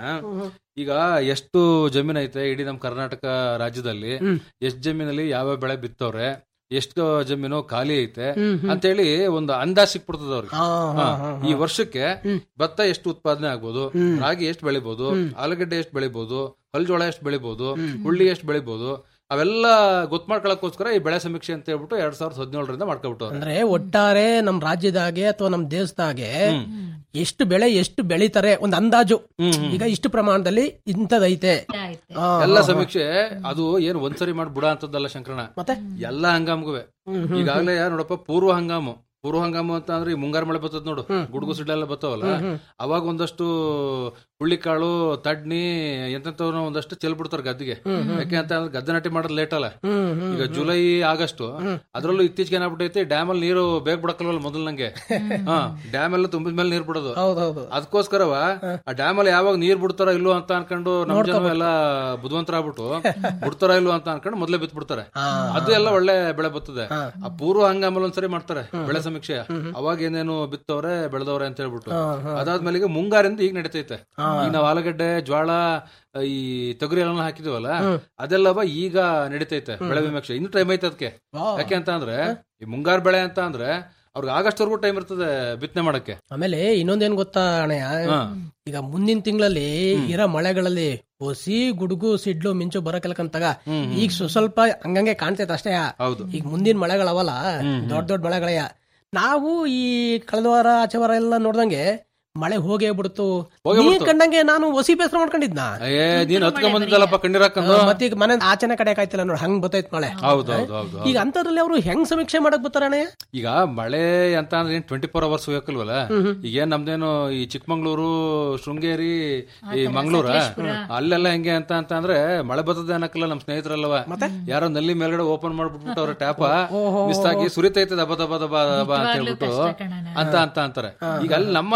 ಈಗ ಎಷ್ಟು ಜಮೀನ್ ಐತೆ ಇಡೀ ನಮ್ ಕರ್ನಾಟಕ ರಾಜ್ಯದಲ್ಲಿ ಎಷ್ಟ್ ಜಮೀನಲ್ಲಿ ಯಾವ ಬೆಳೆ ಬಿತ್ತವ್ರೆ ಎಷ್ಟು ಜಮೀನು ಖಾಲಿ ಐತೆ ಅಂತೇಳಿ ಒಂದು ಅಂದಾಜ್ ಸಿಕ್ಬಿಡ್ತದ ಅವ್ರಿಗೆ ಹಾ. ಈ ವರ್ಷಕ್ಕೆ ಭತ್ತ ಎಷ್ಟು ಉತ್ಪಾದನೆ ಆಗ್ಬೋದು ರಾಗಿ ಎಷ್ಟು ಬೆಳಿಬಹುದು ಆಲೂಗಡ್ಡೆ ಎಷ್ಟು ಬೆಳಿಬಹುದು ಹಲ್ಜೋಳ ಎಷ್ಟು ಬೆಳಿಬಹುದು ಹುಳ್ಳಿ ಎಷ್ಟು ಬೆಳಿಬಹುದು ಅವೆಲ್ಲ ಗೊತ್ತು ಮಾಡ್ಕೊಳಕ್ಕೋಸ್ಕರ ಈ ಬೆಳೆ ಸಮೀಕ್ಷೆ ಅಂತ ಹೇಳ್ಬಿಟ್ಟು ಎರಡ್ ಸಾವಿರದ ಹದಿನೇಳರಿಂದ ಮಾಡ್ಕೊಬಿಟ್ಟು ಅಂದ್ರೆ ಒಟ್ಟಾರೆ ನಮ್ ರಾಜ್ಯದಾಗೆ ಅಥವಾ ನಮ್ ದೇಶದಾಗೆ ಎಷ್ಟು ಬೆಳೆ ಎಷ್ಟು ಬೆಳಿತಾರೆ ಒಂದ್ ಅಂದಾಜು ಈಗ ಇಷ್ಟು ಪ್ರಮಾಣದಲ್ಲಿ ಇಂಥದೈತೆ ಆ, ಎಲ್ಲ ಆ, ಸಮೀಕ್ಷೆ ಅದು ಏನು ಒಂದ್ಸರಿ ಮಾಡಿ ಬಿಡ ಅಂತದ್ದಲ್ಲ ಶಂಕರಣ ಮತ್ತೆ ಎಲ್ಲ ಹಂಗಾಮ್ಗುವೆ ಈಗಾಗಲೇ ನೋಡಪ್ಪ ಪೂರ್ವ ಹಂಗಾಮು ಪೂರ್ವ ಹಂಗಾಮು ಅಂತ ಅಂದ್ರೆ ಈ ಮುಂಗಾರು ಮಳೆ ಬರ್ತದ ನೋಡು ಗುಡುಗು ಸಿಡ್ಲೆಲ್ಲ ಬರ್ತಾವಲ್ಲ ಅವಾಗ ಒಂದಷ್ಟು ಹುಳ್ಳಿಕಾಳು ತಡ್ನಿ ಎಂತೆಂತವನ್ನ ಒಂದಷ್ಟು ಚೆಲ್ಬಿಡ್ತಾರೆ ಗದ್ದಿಗೆ ಯಾಕೆ ಅಂತ ಅಂದ್ರೆ ಗದ್ದೆ ನಾಟಿ ಮಾಡೋದು ಲೇಟ್ ಅಲ್ಲ ಈಗ ಜುಲೈ ಆಗಸ್ಟ್ ಅದ್ರಲ್ಲೂ ಇತ್ತೀಚೆಗೆ ಏನಾಗ್ಬಿಟ್ಟೈತಿ ಡ್ಯಾಮ್ ಅಲ್ಲಿ ನೀರು ಬೇಗ ಬಿಡಕ್ಕಲ್ವಲ್ಲ ಮೊದಲು ನಂಗೆ ಹಾ ಡ್ಯಾಮ್ ಎಲ್ಲ ತುಂಬಿದ ಮೇಲೆ ನೀರ್ ಬಿಡೋದು ಹೌದೌದು ಅದಕ್ಕೋಸ್ಕರವ ಆ ಡ್ಯಾಮ್ ಅಲ್ಲಿ ಯಾವಾಗ ನೀರ್ ಬಿಡ್ತಾರ ಇಲ್ವೋ ಅಂತ ಅನ್ಕೊಂಡು ನಮ್ ಜನ ಎಲ್ಲ ಬುದ್ಧಿವಂತರಾಗ್ಬಿಟ್ಟು ಬಿಡ್ತಾರ ಇಲ್ವೋ ಅಂತ ಅನ್ಕೊಂಡು ಮೊದ್ಲೇ ಬಿತ್ ಬಿಡ್ತಾರೆ ಅದು ಎಲ್ಲ ಒಳ್ಳೆ ಬೆಳೆ ಬರ್ತದೆ ಆ ಪೂರ್ವ ಹಂಗಾಮಲ್ಲಿ ಒಂದ್ಸರಿ ಮಾಡ್ತಾರೆ ಬೆಳೆ ಸಮೀಕ್ಷೆ ಅವಾಗ ಏನೇನು ಬಿತ್ತವ್ರೆ ಬೆಳೆದವ್ರೆ ಅಂತ ಹೇಳ್ಬಿಟ್ಟು ಅದಾದ್ಮೇಲೆ ಈಗ ಮುಂಗಾರಿಂದ ಈಗ ನಡೀತೈತೆ ಈಗ ನಾವ್ ಆಲೂಗಡ್ಡೆ ಜ್ವಾಳ ಈ ತೊಗರಿ ಎಲ್ಲ ಹಾಕಿದೀವಲ್ಲ ಅದೆಲ್ಲವ ಈಗ ನಡೀತೈತೆ ಬೆಳೆ ವಿಮರ್ಶೆ ಇನ್ನು ಟೈಮ್ ಐತೆ ಅದಕ್ಕೆ ಯಾಕೆ ಅಂತ ಅಂದ್ರೆ ಈ ಮುಂಗಾರು ಬೆಳೆ ಅಂತ ಅಂದ್ರೆ ಅವ್ರಿಗೆ ಆಗಸ್ಟ್ ವರ್ಗೂ ಟೈಮ್ ಇರ್ತದೆ ಬಿತ್ತನೆ ಮಾಡಕ್ಕೆ ಆಮೇಲೆ ಇನ್ನೊಂದೇನ್ ಗೊತ್ತಾ ಅಣ್ಣಯ್ಯ ಈಗ ಮುಂದಿನ ತಿಂಗಳಲ್ಲಿ ಇರೋ ಮಳೆಗಳಲ್ಲಿ ಹೊಸಿ ಗುಡುಗು ಸಿಡ್ಲು ಮಿಂಚು ಬರಕಲ್ಕಂತಾಗ ಈಗ ಸ್ವ- ಸ್ವಲ್ಪ ಹಂಗಂಗೆ ಕಾಣ್ತೈತೆ ಅಷ್ಟೇ ಹೌದು ಈಗ ಮುಂದಿನ ಮಳೆಗಳವಲ್ಲ ದೊಡ್ಡ ದೊಡ್ಡ ಮಳೆಗಳಯ್ಯ ನಾವು ಈ ಕಳೆದ ವಾರ ಆಚೆ ವಾರ ಎಲ್ಲ ನೋಡ್ದಂಗೆ ಮಳೆ ಹೋಗೇ ಬಿಡ್ತು ಹೋಗೇ ನೀ ಬಿಡ್ತು. ಕಂಡಂಗೆ ನಾನು ಹೊಸಿ ಬೇಸರ ಮಾಡ್ಕೊಂಡಿದ್ನ ಏ ನೀನ್ ಹತ್ಕೊಂಡ್ ಬಂದಿದ್ದಲ್ಲಪ್ಪ ಕಣ್ಣೀರಾಕಂದು ಮತ್ತೀಗ ಮನೆ ಆಚೆನೆ ಕಡೆ ಆಯ್ತಿಲ್ಲ ನೋಡಿ ಹಂಗ್ ಬತ್ತೈತ್ ಮಳೆ ಹೌದು ಹೌದು ಹೌದು ಈಗ ಅಂತದ್ರಲ್ಲಿ ಅವರು ಹೆಂಗ್ ಸಮೀಕ್ಷೆ ಮಾಡಕ್ ಬರ್ತಾರ ಅಣ್ಣಯ್ಯ ಈಗ ಮಳೆ ಅಂತ ಅಂದ್ರೆ ಏನ್ ಟ್ವೆಂಟಿ ಫೋರ್ ಅವರ್ಸ್ ಹೋಗಲ್ವಲ್ಲ ಈಗ ಏನ್ ನಮ್ದೇನು ಈ ಚಿಕ್ಕಮಂಗ್ಳೂರು ಶೃಂಗೇರಿ ಈ ಮಂಗ್ಳೂರ ಅಲ್ಲೆಲ್ಲ ಹೆಂಗೆ ಅಂತ ಅಂತ ಅಂದ್ರೆ ಮಳೆ ಬರ್ತದೆ ಅನ್ನಕ್ಕಲ್ಲ ನಮ್ ಸ್ನೇಹಿತರಲ್ಲವ ಯಾರೋ ನಲ್ಲಿ ಮೇಲ್ಗಡೆ ಓಪನ್ ಮಾಡ್ಬಿಟ್ಬಿಟ್ಟವ್ರೆ ಟ್ಯಾಪ ಮಿಸ್ ಆಗಿ ಸುರಿತೈತೆ ದಬ ದಬ ದಬ ದಬ ಅಂತ ಹೇಳ್ಬಿಟ್ಟು ಅಂತ ಅಂತ ಅಂತಾರೆ ಈಗ ಅಲ್ಲಿ ನಮ್ಮಲ್ಲಿ ಏನ್ ಹಂಗೆ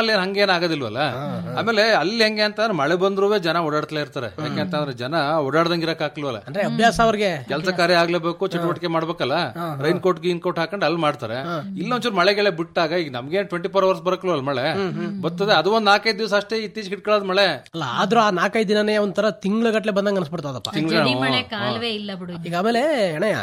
ನಮ್ಗೇನ್ ಆಗೋದಿಲ್ವಲ್ಲ ಆಮೇಲೆ ಅಲ್ಲಿ ಹೆಂಗೆ ಅಂತ ಅಂದ್ರೆ ಮಳೆ ಬಂದ್ರು ಜನ ಓಡಾಡ್ತಲೇ ಇರ್ತಾರೆ ಯಾಕೆಂತಂದ್ರೆ ಜನ ಓಡಾಡ್ದಂಗ್ ಇರಕ್ ಹಾಕ್ಲ್ವಲ್ಲ ಅಂದ್ರೆ ಅಭ್ಯಾಸ ಅವ್ರಿಗೆ ಕೆಲಸ ಕಾರ್ಯ ಆಗ್ಲೇಬೇಕು ಚಟುವಟಿಕೆ ಮಾಡ್ಬೇಕಲ್ಲ ರೈನ್ ಕೋಟ್ ಗೀನ್ ಕೋಟ್ ಹಾಕೊಂಡು ಅಲ್ಲಿ ಮಾಡ್ತಾರೆ ಇಲ್ಲೊಂಚೂರು ಮಳೆಗೆಲ್ಲ ಬಿಟ್ಟಾಗ ಈಗ ನಮ್ಗೆ ಟ್ವೆಂಟಿ ಫೋರ್ ಅವರ್ಸ್ ಬರಕ್ಲವಲ್ಲ ಮಳೆ ಬರ್ತದೆ ಅದು ಒಂದ್ ನಾಲ್ಕೈದು ದಿವಸ ಅಷ್ಟೇ ಇತ್ತೀಚೆಗೆ ಇಟ್ಕೊಳ್ಳೋದು ಮಳೆ ಅಲ್ಲ ಆದ್ರೂ ಆ ನಾಲ್ಕೈದು ದಿನನೇ ಒಂಥರ ತಿಂಗ್ಳುಗಟ್ಲೆ ಬಂದಂಗ ಅನ್ಸ್ಬಿಡ್ತದಪ್ಪ ಜಡಿ ಮಳೆ ಕಾಲುವೆ ಇಲ್ಲ ಬಿಡು ಈಗ ಆಮೇಲೆ ಅಣ್ಣಯ್ಯ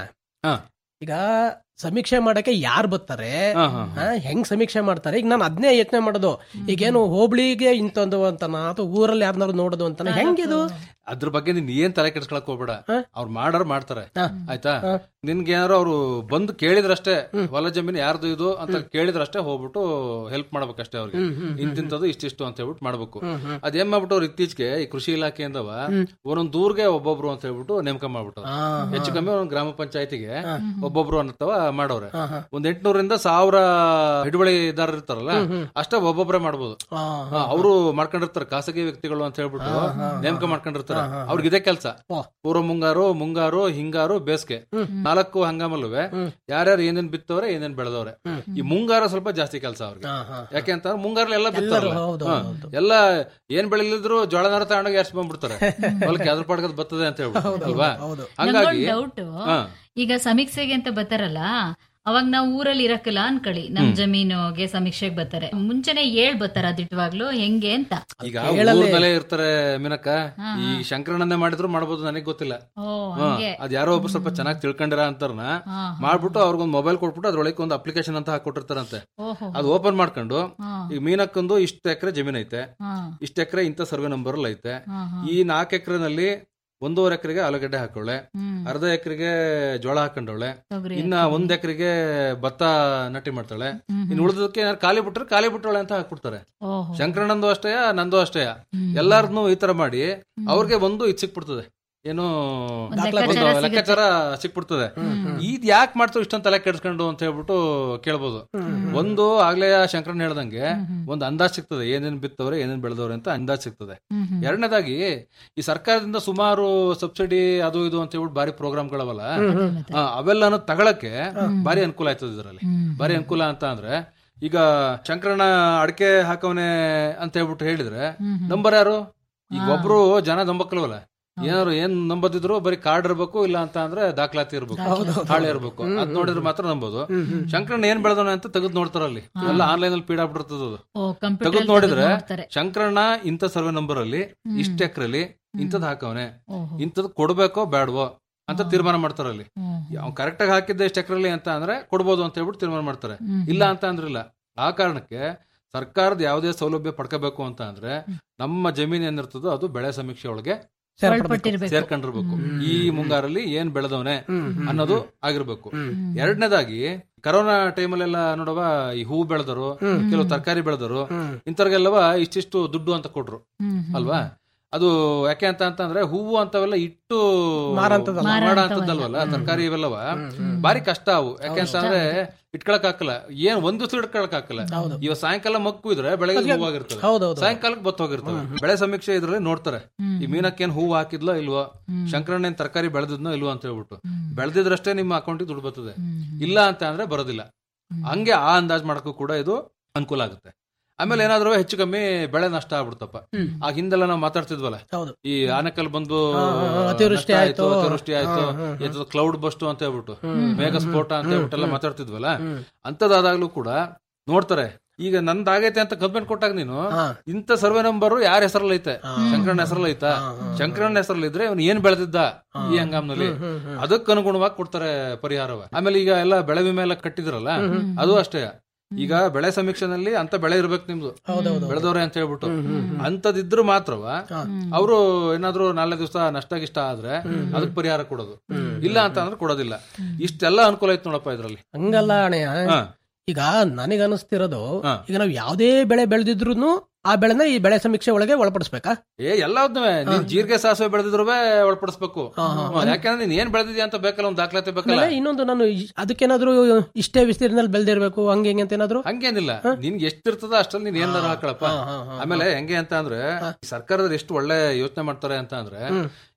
ಈಗ ಸಮೀಕ್ಷೆ ಮಾಡಕ್ಕೆ ಯಾರು ಬರ್ತಾರೆ ಹಾ, ಹಾ, ಆ, ಹೆಂಗ್ ಸಮೀಕ್ಷೆ ಮಾಡ್ತಾರೆ ಈಗ ನಾನು ಅದನ್ನೇ ಯೋಚನೆ ಮಾಡೋದು ಈಗೇನು ಹೋಬಳಿಗೆ ಇಂತಂದು ಅಂತನ ಅಥವಾ ಊರಲ್ಲಿ ಯಾರನ್ನಾರು ನೋಡೋದು ಅಂತಾನೆ ಹೆಂಗಿದು ಅದ್ರ ಬಗ್ಗೆ ನೀನ್ ಏನ್ ತಲೆ ಕೆಡ್ಸ್ಕೊಳಕ್ ಹೋಗ್ಬೇಡ ಅವ್ರು ಮಾಡಾರ್ ಮಾಡ್ತಾರೆ ಆಯ್ತಾ ನಿನ್ಗೆ ಏನಾರು ಅವ್ರು ಬಂದು ಕೇಳಿದ್ರಷ್ಟೇ ಹೊಲ ಜಮೀನು ಯಾರ್ದು ಇದು ಅಂತ ಕೇಳಿದ್ರಷ್ಟೇ ಹೋಗ್ಬಿಟ್ಟು ಹೆಲ್ಪ್ ಮಾಡ್ಬೇಕಷ್ಟೇ ಅವ್ರಿಗೆ ಇಂತಿಂತದ್ದು ಇಷ್ಟಿಷ್ಟು ಅಂತ ಹೇಳ್ಬಿಟ್ಟು ಮಾಡ್ಬೇಕು ಅದೇನ್ ಮಾಡ್ಬಿಟ್ಟು ಅವ್ರು ಇತ್ತೀಚೆಗೆ ಈ ಕೃಷಿ ಇಲಾಖೆಯಿಂದವ ಒಂದೊಂದ್ ದೂರ್ಗೆ ಒಬ್ಬೊಬ್ರು ಅಂತ ಹೇಳ್ಬಿಟ್ಟು ನೇಮಕ ಮಾಡ್ಬಿಟ್ಟು ಹೆಚ್ಚು ಕಮ್ಮಿ ಒಂದ್ ಗ್ರಾಮ ಪಂಚಾಯತಿಗೆ ಒಬ್ಬೊಬ್ರು ಅನ್ನತ್ತವ ಮಾಡೋರೆ ಒಂದ್ ಎಂಟ್ನೂರಿಂದ ಸಾವಿರ ಹಿಡುವಳಿದಾರರು ಇರ್ತಾರಲ್ಲ ಅಷ್ಟೇ ಒಬ್ಬೊಬ್ರೆ ಮಾಡ್ಬೋದು ಅವರು ಮಾಡ್ಕೊಂಡಿರ್ತಾರೆ ಖಾಸಗಿ ವ್ಯಕ್ತಿಗಳು ಅಂತ ಹೇಳ್ಬಿಟ್ಟು ನೇಮಕ ಮಾಡ್ಕೊಂಡಿರ್ತಾರೆ ಅವ್ರಿಗೆ ಇದೇ ಕೆಲಸ ಪೂರ್ವ ಮುಂಗಾರು ಮುಂಗಾರು ಹಿಂಗಾರು ಬೇಸಿಗೆ ನಾಲ್ಕು ಹಂಗಾಮಲ್ಲುವೆ ಯಾರ್ಯಾರು ಏನೇನ್ ಬಿತ್ತವ್ರೆ ಏನೇನ್ ಬೆಳೆದವ್ರೆ ಈ ಮುಂಗಾರ ಸ್ವಲ್ಪ ಜಾಸ್ತಿ ಕೆಲಸ ಅವ್ರಿಗೆ ಯಾಕೆ ಅಂತ ಮುಂಗಾರಲ್ಲಿ ಎಲ್ಲ ಬಿತ್ತಾರಲ್ಲ ಹೌದು, ಹಾ. ಎಲ್ಲ ಏನ್ ಬೆಳಿಲಿದ್ರು ಜೋಳನಾರ ತಗೊಂಡೋಗಿ ಎರ್ಸ್ ಬಂದ್ಬಿಡ್ತಾರೆ ಹೊಲಕ್ಕೆ ಅದ್ರ ಪಡ್ಕದ್ ಬರ್ತದೆ ಅಂತ ಹೇಳ್ಬಿಟ್ಟು ಅಲ್ವಾ ಹಂಗಾಗಿ ಡೌಟ್ ಹಾ. ಈಗ ಸಮೀಕ್ಷೆಗೆ ಅಂತ ಬರ್ತಾರಲ್ಲ ಅವಾಗ ನಾವು ಊರಲ್ಲಿ ಇರಕ್ಕಲ್ಲ ಅನ್ಕೊಳ್ಳಿ ನಮ್ ಜಮೀನುಗೆ ಸಮೀಕ್ಷೆಗೆ ಬರ್ತಾರೆ ಮುಂಚೆನೆ ಹೇಳ್ ಬರ್ತಾರ ದಿಟ್ಟವಾಗ್ಲು ಹೆಂಗೆ ಅಂತ ಈಗ ಊರ್ನಲ್ಲೇ ಇರ್ತಾರೆ ಮಿನಕ್ಕ ಈ ಶಂಕರಣ್ಣನೇ ಮಾಡಿದ್ರು ಮಾಡ್ಬೋದು ನನಗೆ ಗೊತ್ತಿಲ್ಲ ಓ ಹಾ, ಹಂಗೆ ಅದ್ ಯಾರೋ ಒಬ್ರು ಸ್ವಲ್ಪ ಚೆನ್ನಾಗಿ ತಿಳ್ಕೊಂಡಿರ ಅಂತಾರನ ಹಾ, ಮಾಡ್ಬಿಟ್ಟು ಅವ್ರಿಗೊಂದು ಮೊಬೈಲ್ ಕೊಟ್ಬಿಟ್ಟು ಅದ್ರೊಳಗೆ ಒಂದು ಅಪ್ಲಿಕೇಶನ್ ಅಂತ ಹಾಕೊಟ್ಟಿರ್ತಾರಂತೆ ಓಹೋ ಅದು ಓಪನ್ ಮಾಡ್ಕೊಂಡು ಹಾ. ಈಗ ಮೀನಕ್ಕೊಂದು ಇಷ್ಟು ಎಕರೆ ಜಮೀನ್ ಐತೆ ಹಾ. ಇಷ್ಟು ಎಕರೆ ಇಂಥ ಸರ್ವೆ ನಂಬರ್ ಅಲ್ಲಿ ಐತೆ ಹಾ, ಹಾ. ಈ ನಾಲ್ಕು ಎಕರೆನಲ್ಲಿ ಒಂದೂವರೆ ಎಕರೆಗೆ ಆಲೂಗಡ್ಡೆ ಹಾಕೊಳ್ಳೆ ಹ್ಮ್. ಅರ್ಧ ಎಕರೆಗೆ ಜೋಳ ಹಾಕೊಂಡವಳೆ ತೊಗರಿ ಇನ್ನ ಒಂದ್ ಎಕರೆಗೆ ಭತ್ತ ನಾಟಿ ಮಾಡ್ತಾಳೆ ಇನ್ನು ಉಳಿದಕ್ಕೆ ಏನಾರು ಖಾಲಿ ಬಿಟ್ರೆ ಖಾಲಿ ಬಿಟ್ಟವಳೆ ಅಂತ ಹಾಕ್ಬಿಡ್ತಾರೆ ಓಹೋ ಶಂಕರಣ್ಣಂದು ಅಷ್ಟೇ ನಂದು ಅಷ್ಟೇ ಎಲ್ಲಾರ್ನು ಈ ತರ ಮಾಡಿ ಅವ್ರಿಗೆ ಒಂದು ಇದ್ ಸಿಕ್ಬಿಡ್ತದೆ ಏನು ಒಂದ್ ಒಂದು ಲೆಕ್ಕಾಚಾರ ಸಿಗುತ್ತೆ. ಲೆಕ್ಕಾಚಾರ ಸಿಕ್ಬಿಡ್ತದೆ ಇದ್ ಯಾಕೆ ಮಾಡ್ತಾವ್ ಇಷ್ಟೊಂದ್ ತಲೆ ಕೆಡ್ಸ್ಕೊಂಡು ಅಂತ ಹೇಳ್ಬಿಟ್ಟು ಕೇಳ್ಬೋದು ಒಂದು ಆಗ್ಲೇ ಶಂಕರಣ್ಣ ಹೇಳ್ದಂಗೆ ಒಂದು ಅಂದಾಜ್ ಸಿಗ್ತದೆ ಏನೇನ್ ಬಿತ್ತವ್ರೆ ಏನೇನ್ ಬೆಳೆದವ್ರೆ ಅಂತ ಅಂದಾಜ್ ಸಿಗ್ತದೆ ಎರಡನೇದಾಗಿ ಈ ಸರ್ಕಾರದಿಂದ ಸುಮಾರು ಸಬ್ಸಿಡಿ ಅದು ಇದು ಅಂತ ಹೇಳ್ಬಿಟ್ಟು ಬಾರಿ ಪ್ರೋಗ್ರಾಮ್ಗಳವಲ್ಲ ಆ, ಅವೆಲ್ಲನೂ ತಗೊಳಕ್ಕೆ ಬಾರಿ ಅನುಕೂಲ ಆಯ್ತದೆ ಇದರಲ್ಲಿ ಬಾರಿ ಅನುಕೂಲ ಅಂತ ಅಂದ್ರೆ ಈಗ ಶಂಕರಣ್ಣ ಅಡಕೆ ಹಾಕವನೆ ಅಂತ ಹೇಳ್ಬಿಟ್ಟು ಹೇಳಿದ್ರೆ ನಂಬರ್ ಯಾರು ಈಗ ಒಬ್ರು ಜನ ನಂಬಕ್ಕಲ್ವಲ್ಲ ಏನಾದ್ರು ಏನ್ ನಂಬದಿದ್ರು ಬರೀ ಕಾರ್ಡ್ ಇರ್ಬೇಕು ಇಲ್ಲ ಅಂತ ಅಂದ್ರೆ ದಾಖಲಾತಿ ಇರ್ಬೇಕು ಹಾಳೆ ಇರ್ಬೇಕು ಅದ್ ನೋಡಿದ್ರೆ ಮಾತ್ರ ನಂಬೋದು ಶಂಕರಣ್ಣ ಏನ್ ಬೆಳೆದವನೆ ಅಂತ ತೆಗೆದು ನೋಡ್ತಾರಲ್ಲಿ ಎಲ್ಲ ಆನ್ಲೈನ್ ಅಲ್ಲಿ ಪೀಡ್ ಆಗ್ಬಿಡ್ತದ ಅದು ಓ ಕಂಪ್ಯೂಟರ್ ತೆಗೆದು ನೋಡಿದ್ರೆ ನೋಡ್ತಾರೆ ಶಂಕರಣ್ಣ ಇಂಥ ಸರ್ವೆ ನಂಬರ್ ಅಲ್ಲಿ ಇಷ್ಟ ಎಕರೆಲಿ ಇಂಥದ್ ಹಾಕವನೆ ಓಹೋ. ಇಂಥದ್ ಕೊಡ್ಬೇಕೋ ಬೇಡವೋ ಅಂತ ತೀರ್ಮಾನ ಮಾಡ್ತಾರಲ್ಲಿ ಅವ್ನು ಕರೆಕ್ಟ್ ಆಗಿ ಹಾಕಿದ್ದ ಎಷ್ಟು ಎಕರೆಲಿ ಅಂತ ಅಂದ್ರೆ ಕೊಡ್ಬೋದು ಅಂತ ಹೇಳ್ಬಿಟ್ಟು ತೀರ್ಮಾನ ಮಾಡ್ತಾರೆ ಇಲ್ಲ ಅಂತ ಅಂದ್ರಿಲ್ಲ ಆ ಕಾರಣಕ್ಕೆ ಸರ್ಕಾರದ ಯಾವುದೇ ಸೌಲಭ್ಯ ಪಡ್ಕೋಬೇಕು ಅಂತ ಅಂದ್ರೆ ನಮ್ಮ ಜಮೀನ್ ಏನಿರ್ತದೋ ಅದು ಬೆಳೆ ಸಮೀಕ್ಷೆ ಒಳಗೆ ಒಳಪಟ್ಟಿರ್ಬೇಕು. ಸೇರ್ಕೊಂಡಿರ್ಬೇಕು ಈ ಮುಂಗಾರಲ್ಲಿ ಏನ್ ಬೆಳೆದವನೆ ಅನ್ನೋದು ಆಗಿರ್ಬೇಕು ಎರಡನೇದಾಗಿ ಕರೋನಾ ಟೈಮಲ್ಲೆಲ್ಲ ನೋಡವ ಈ ಹೂ ಬೆಳೆದರು ಕೆಲವು ತರಕಾರಿ ಬೆಳೆದರು ಇಂಥವ್ರಿಗೆಲ್ಲವ ಇಷ್ಟಿಷ್ಟು ದುಡ್ಡು ಅಂತ ಕೊಟ್ರು ಅಲ್ವಾ ಅದು ಯಾಕೆ ಅಂತ ಅಂತಂದ್ರೆ ಹೂವು ಅಂತವೆಲ್ಲ ಇಟ್ಟು ಮಾರಾಂತದಲ್ಲ. ಮಾಡ ಅಂತದಲ್ವಲ್ಲ ತರಕಾರಿ ಇವೆಲ್ಲವ ಬಾರಿ ಕಷ್ಟ ಅವು ಯಾಕೆ ಅಂತಂದ್ರೆ ಇಟ್ಕೊಳಕ್ ಹಾಕಲ್ಲ ಏನ್ ಒಂದ್ ದಿವಸ ಇಟ್ಕೊಳಕ್ ಹಾಕಲ್ಲ ಇವ ಸಾಯಂಕಾಲ ಮಕ್ಕು ಇದ್ರೆ ಬೆಳಗ್ಗೆ ಅದ್ಕೆ- ಹೂವಾಗಿರ್ತವೆ ಹೌದೌದು. ಸಾಯಂಕಾಲಕ್ಕೆ ಬತ್ತ ಹೋಗಿರ್ತವೆ ಬೆಳೆ ಸಮೀಕ್ಷೆ ಇದ್ರಲ್ಲಿ ನೋಡ್ತಾರೆ ಈ ಮೀನಕ್ಕೇನ್ ಹೂವು ಹಾಕಿದ್ಲೋ ಇಲ್ವೋ ಶಂಕರಣ್ಣ ಏನ್ ತರಕಾರಿ ಬೆಳೆದಿದ್ನೋ ಇಲ್ವೋ ಅಂತ ಹೇಳ್ಬಿಟ್ಟು ಬೆಳೆದಿದ್ರಷ್ಟೇ ನಿಮ್ಮ ಅಕೌಂಟಿಗೆ ದುಡ್ಡು ಬರ್ತದೆ ಇಲ್ಲ ಅಂತ ಅಂದ್ರೆ ಬರೋದಿಲ್ಲ ಹಂಗೆ ಆ ಅಂದಾಜ್ ಮಾಡಕ್ಕೂ ಕೂಡ ಇದು ಅನುಕೂಲ ಆಗುತ್ತೆ ಆಮೇಲೆ ಏನಾದ್ರು ಹೆಚ್ಚು ಕಮ್ಮಿ ಬೆಳೆ ನಷ್ಟ ಆಗ್ಬಿಡ್ತಪ್ಪ ಆ ಹಿಂದೆಲ್ಲ ನಾವು ಮಾತಾಡ್ತಿದ್ವಲ್ಲ ಹೌದು. ಈ ಆನೆಕಲ್ ಬಂದು ಹಾ, ಹಾ, ಹಾ, ಅತಿವೃಷ್ಟಿ ನಷ್ಟ ಆಯ್ತು. ಅತಿವೃಷ್ಟಿ ಆಯ್ತು ಹಾ, ಹಾ, ಹಾ. ಕ್ಲೌಡ್ ಬಸ್ಟು ಅಂತ ಹೇಳ್ಬಿಟ್ಟು ಹ್ಮ್. ಮೇಘ ಸ್ಫೋಟ ಅಂತ ಹ್ಮ್, ಹೇಳ್ಬಿಟ್ಟೆಲ್ಲ ಹ್ಮ್. ಮಾತಾಡ್ತಿದ್ವಲ್ಲ ಅಂತದಾದಾಗ್ಲೂ ಕೂಡ ನೋಡ್ತಾರೆ ಈಗ ನಂದಾಗೈತೆ ಅಂತ ಕಂಪ್ಲೇಂಟ್ ಕೊಟ್ಟಾಗ ನೀನು ಇಂಥ ಸರ್ವೆ ನಂಬರ್ ಯಾರ ಹೆಸರಲ್ಲಿ ಐತೆ ಶಂಕರಣ್ಣ ಹೆಸರಲ್ಲಿ ಐತಾ ಶಂಕರಣ್ಣ ಹೆಸರಲ್ಲಿ ಇದ್ರೆ ಅವ್ನು ಏನ್ ಬೆಳೆದಿದ್ದ ಈ ಹಂಗಾಮ್ನಲ್ಲಿ ಅದಕ್ಕೆ ಅನುಗುಣವಾಗಿ ಕೊಡ್ತಾರೆ ಪರಿಹಾರವ ಆಮೇಲೆ ಈಗ ಎಲ್ಲ ಬೆಳೆ ವಿಮೆ ಎಲ್ಲ ಕಟ್ಟಿದ್ರಲ್ಲ ಅದು ಅಷ್ಟೇ ಈಗ ಬೆಳೆ ಸಮೀಕ್ಷೆನಲ್ಲಿ ಅಂತ ಬೆಳೆ ಇರ್ಬೇಕು ನಿಮ್ದು ಬೆಳೆದವ್ರೆ ಅಂತ ಹೇಳ್ಬಿಟ್ಟು ಅಂತದಿದ್ರು ಮಾತ್ರವ ಅವರು ಏನಾದ್ರು ನಾಲ್ಕು ದಿವಸ ನಷ್ಟ ಗಿಷ್ಟ ಆದ್ರೆ ಅದಕ್ಕೆ ಪರಿಹಾರ ಕೊಡೋದು ಇಲ್ಲ ಅಂತ ಅಂದ್ರೆ ಕೊಡೋದಿಲ್ಲ ಇಷ್ಟೆಲ್ಲ ಅನುಕೂಲ ಐತ್ ನೋಡಪ್ಪ ಇದ್ರಲ್ಲಿ ಹಂಗಲ್ಲ ಅಣ್ಣಯ್ಯ ಹಾ. ಈಗ ನನಗೆ ಅನಿಸ್ತಿರೋದು ಈಗ ನಾವು ಯಾವ್ದೇ ಬೆಳೆ ಬೆಳೆದಿದ್ರು ಆ ಬೆಳೆನ ಈ ಬೆಳೆ ಸಮೀಕ್ಷೆ ಒಳಗೆ ಒಳಪಡಿಸ್ಬೇಕಾ ಏ ಎಲ್ಲದನ್ನೂ ನೀನ್ ಜೀರಿಗೆ ಸಾಸಿವೆ ಬೆಳೆದಿದ್ರು ಒಳಪಡಿಸ್ಬೇಕು ಹ್ಮ್, ಯಾಕಂದ್ರೆ ನೀನ್ ಏನ್ ಬೆಳೆದಿದ್ಯಾ ಅಂತ ಬೇಕಲ್ಲ ಒಂದ್ ದಾಖಲಾತಿ ಬೇಕಲ್ಲ ಆಮೇಲೆ ಇನ್ನೊಂದು ನಾನು ಇ- ಅದಕ್ಕೇನಾದ್ರೂ ಇಷ್ಟೇ ವಿಸ್ತೀರ್ಣದಲ್ಲಿ ಬೆಳೆದಿರ್ಬೇಕು ಹಂಗೆ ಹಿಂಗೆ ಅಂತ ಏನಾದ್ರು ಹಂಗೇನಿಲ್ಲ ನಿನ್ಗೆ ಎಷ್ಟಿರ್ತದ ಅಷ್ಟ್ರಲ್ಲಿ ನೀನ್ ಏನಾರ ಹಾಕೊಳಪ್ಪ ಆಮೇಲೆ ಹೆಂಗೆ ಅಂತ ಅಂದ್ರೆ ಈ ಸರ್ಕಾರದವ್ರು ಎಷ್ಟು ಒಳ್ಳೆ ಯೋಚನೆ ಮಾಡ್ತಾರೆ ಅಂತ ಅಂದ್ರೆ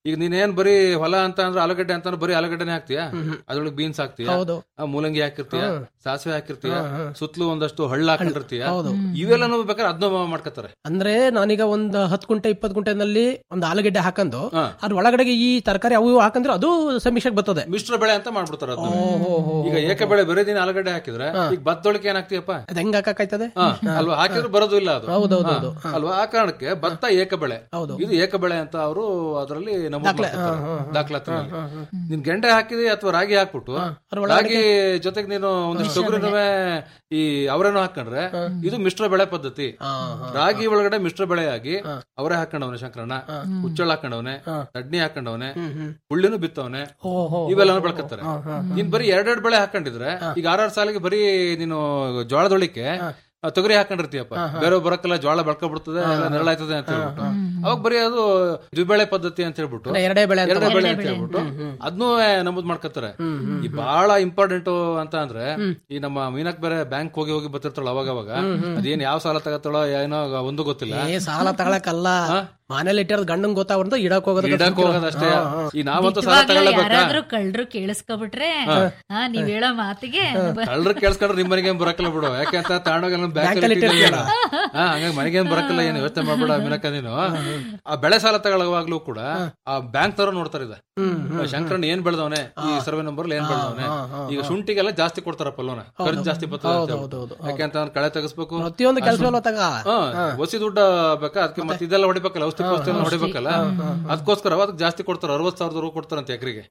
ಈಗ ನೀನೇನ್ ಬರೀ ಹೊಲ ಅಂತ ಅಂದ್ರೆ ಆಲೂಗಡ್ಡೆ ಅಂತ ಅಂದ್ರೆ ಬರೀ ಆಲೂಗಡ್ಡೆನೆ ಹಾಕ್ತೀಯ ಅದ್ರೊಳಗೆ ಬೀನ್ಸ್ ಹಾಕ್ತೀಯ ಹೌದು. ಆ ಮೂಲಂಗಿ ಹಾಕಿರ್ತೀಯ ಹ್ಮ್. ಸಾಸಿವೆ ಹಾಕಿರ್ತೀಯ ಹ್ಮ್, ಹ್ಮ್. ಸುತ್ತಲೂ ಒಂದಷ್ಟು ಹಳ್ಳ ಹಾಕೊಂಡಿರ್ತೀಯ ಹೌದು. ಇವೆಲ್ಲನೂ ಬೇಕಾದ್ರೆ ಅದನ್ನ ಮಾಡ್ಕೊತಾರೆ ಅಂದ್ರೆ ನಾನೀಗ ಒಂದ್ ಹತ್ ಗುಂಟೆ ಇಪ್ಪತ್ ಗುಂಟೆನಲ್ಲಿ ಒಂದು ಆಲೂಗೆಡ್ಡೆ ಹಾಕೊಂಡು ಅದ್ರ ಒಳಗಡೆಗೆ ಈ ತರಕಾರಿ ಅವು ಇವು ಹಾಕಂದ್ರೆ ಅದು ಸಮೀಕ್ಷೆಗೆ ಬರ್ತದೆ ಮಿಶ್ರ ಬೆಳೆ ಅಂತ ಮಾಡ್ಬಿಡ್ತಾರೆ ಅದನ್ನ ಓಹೋ, ಹೋ, ಈಗ ಏಕ ಬೆಳೆ ಬೇರೆ ದಿನ ಆಲೂಗಡ್ಡೆ ಹಾಕಿದ್ರೆ ಈಗ ಭತ್ತದೊಳಗೆ ಏನಾಗ್ತೀಯಪ್ಪ ಅದ್ ಹೆಂಗ್ ಹಾಕಾಯ್ತದೆ ಹಾ, ಅಲ್ವಾ ಹಾಕಿದ್ರೆ ಬರೋದು ಇಲ್ಲ ಅದು ಹೌದೌದೌದು. ಹಾ, ಅಲ್ವಾ ಆ ಕಾರಣಕ್ಕೆ ಭತ್ತ ಏಕ ಬೆಳೆ ಹೌದು. ಇದು ಏಕ ಬೆಳೆ ಅಂತ ಅವರು ಅದರಲ್ಲಿ ನಮೂದು ದಾಖಲೆ, ಮಾಡ್ತಿರ್ತಾರೆ. ಹಾ, ಹಾ, ಹಾ. ದಾಖಲಾತಿನಲ್ಲಿ ಹಾ, ಹಾ, ನೀನ್ ಗೆಂಡೆ ಹಾಕಿದಿ ಅಥವಾ ರಾಗಿ ಹಾಕ್ಬಿಟ್ಟು ಅದ್ರೊಳಗಡೆ- ರಾಗಿ ಜೊತೆಗೆ ನೀನು ಒಂದಿಷ್ಟು ತೊಗರಿನವೇ ಈ ಅವರೇನು ಹಾಕೊಂಡ್ರೆ ಇದು ಮಿಶ್ರ ಬೆಳೆ ಪದ್ಧತಿ ರಾಗಿ ಒಳಗಡೆ ಮಿಶ್ರ ಬೆಳೆಯಾಗಿ ಅವರೇ ಹಾಕೊಂಡವನೆ ಶಂಕರಣ್ಣ ಹುಚ್ಚಳ ಹಾಕೊಂಡವನೆ ತಡ್ನಿ ಹಾಕೊಂಡವನೆ ಹುಳ್ಳಿನೂ ಬಿತ್ತವನೆ ಓಹೋ. ಇವೆಲ್ಲನೂ ಬೆಳ್ಕತ್ತಾರೆ ನೀನ್ ಬರೀ ಎರಡೆರಡು ಬೆಳೆ ಹಾಕೊಂಡಿದ್ರೆ ಈಗ ಆರಾರು ಸಾಲಿಗೆ ಬರೀ ನೀನು ಜೋಳದೊಳಿಕೆ ಆ, ತೊಗರಿ ಹಾಕೊಂಡಿರ್ತೀಯಪ್ಪ ಬೇರೆ ಬರಕ್ಕಲ್ಲ ಜೋಳ ಬೆಳ್ಕೊಬಿಡ್ತದೆ ಎಲ್ಲ ನೆರಳಾಯ್ತದೆ ಅಂತ ಹೇಳ್ಬಿಟ್ಟು ಅವಾಗ ಬರೀ ಅದು ದ್ವಿಬೆಳೆ ಪದ್ಧತಿ ಅಂತ ಹೇಳ್ಬಿಟ್ಟು ಅಂದ್ರೆ ಎರಡೇ ಬೆಳೆ ಅಂತ ಎರಡೇ ಬೆಳೆ ಅಂತ ಎರಡೇ ಹೇಳ್ಬಿಟ್ಟು ಬೆಳೆ. ಅದನ್ನೂ ನಮೂದ್ ಮಾಡ್ಕೊತಾರೆ ಈ ಬಹಳ ಇಂಪಾರ್ಟೆಂಟ್ ಅಂತ ಅಂದ್ರೆ ಈ ನಮ್ಮ ಮೀನಕ್ ಬೇರೆ ಬ್ಯಾಂಕ್ ಹೋಗಿ ಹೋಗಿ ಬರ್ತಿರ್ತಾಳ ಅವಾಗ ಅವಾಗ ಅದೇನ್ ಯಾವ ಸಾಲ ತಗತ್ತಾಳೋ ಏನೋ ಒಂದು ಗೊತ್ತಿಲ್ಲ ಏ ಸಾಲ ತಗೊಳಕಲ್ಲ ಮನೇಲಿ ಇಟ್ಟಿರೋದು ಗಂಡಂಗ್ ಗೊತ್ತಾಗ್ಬಿಡ್ದು ಇಡಕ್ ಹೋಗೋದು ಇಡಕ್ ಹೋಗೋದಷ್ಟೇ ಈ ನಾವಂತೂ ಸಾಲ ನಿಜವಾಗ್ಲೂ ತಗೊಳ್ಳಬೇಕಾ ಯಾರಾದ್ರೂ ಕಳ್ರು ಕೇಳಿಸ್ಕೊಬಿಟ್ರೆ ಹಾ ನೀವ್ ಹೇಳೋ ಮಾತಿಗೆ ಕಳ್ರ ಕೇಳಿಸ್ಕೊಂಡ್ರೆ ನಿಮ್ ಮನೆಗೆ ಬರಕಲ್ಲ ಬಿಡು ಯಾಕೆಂತ ತಾಂಡೋಗ ಬ್ಯಾಂಕ್ ಬ್ಯಾಂಕಲ್ಲಿ ಇಟ್ಟಿರ್ತೀಯಲ್ಲ. ಹಾ ಹಂಗಾಗಿ ಮನೆಗೆ ಏನ್ ಬರಕಲ್ಲ ಏನು ಯೋಚನೆ ಮಾಡ್ಬೇಡ ಮಿನಕ ನೀನು ಆ ಬೆಳೆ ಸಾಲ ತಗೊಳ್ಳುವಾಗ್ಲೂ ಕೂಡ ಆ ಬ್ಯಾಂಕ್ ತರ ನೋಡ್ತಾರೆ ಇದ ಶಂಕರನ್ ಏನ್ ಬೆಳೆದವನೆ ಈ ಸರ್ವೆ ನಂಬರ್ ಏನ್ ಬೆಳೆದವನೆ ಈಗ ಶುಂಠಿಗೆಲ್ಲ ಜಾಸ್ತಿ ಕೊಡ್ತಾರಪ್ಪ ಲೋನ ಖರ್ಚು ಜಾಸ್ತಿ ಬರ್ತದೆ ಅಂತ ಹೇಳ್ಬಿಟ್ಟು. ಯಾಕೆಂತ ಕಳೆ ತೆಗಿಸ್ಬೇಕು ಪ್ರತಿಯೊಂದು ಕೆಲಸ ತಗ ಹಾ, ಒಸಿ ದುಡ್ಡು ಬೇಕಾ ಅದಕ್ಕೆ ಮತ್ತೆ ಇದೆಲ್ಲ ಹೊಡಿಬೇಕಲ್ಲ ಔಷಧಿ ಪೌಷ್ಠಿ ಎಲ್ಲ ಹೊಡಿಬೇಕಲ್ಲ ಅದಕ್ಕೋಸ್ಕರ ಅದಕ್ಕೆ ಜಾಸ್ತಿ ಕೊಡ್ತಾರೆ ಅರವತ್ ಸಾವಿರದ ರೂ ಕೊಡ್ತಾರಂತೆ ಎಕರೆಗೆ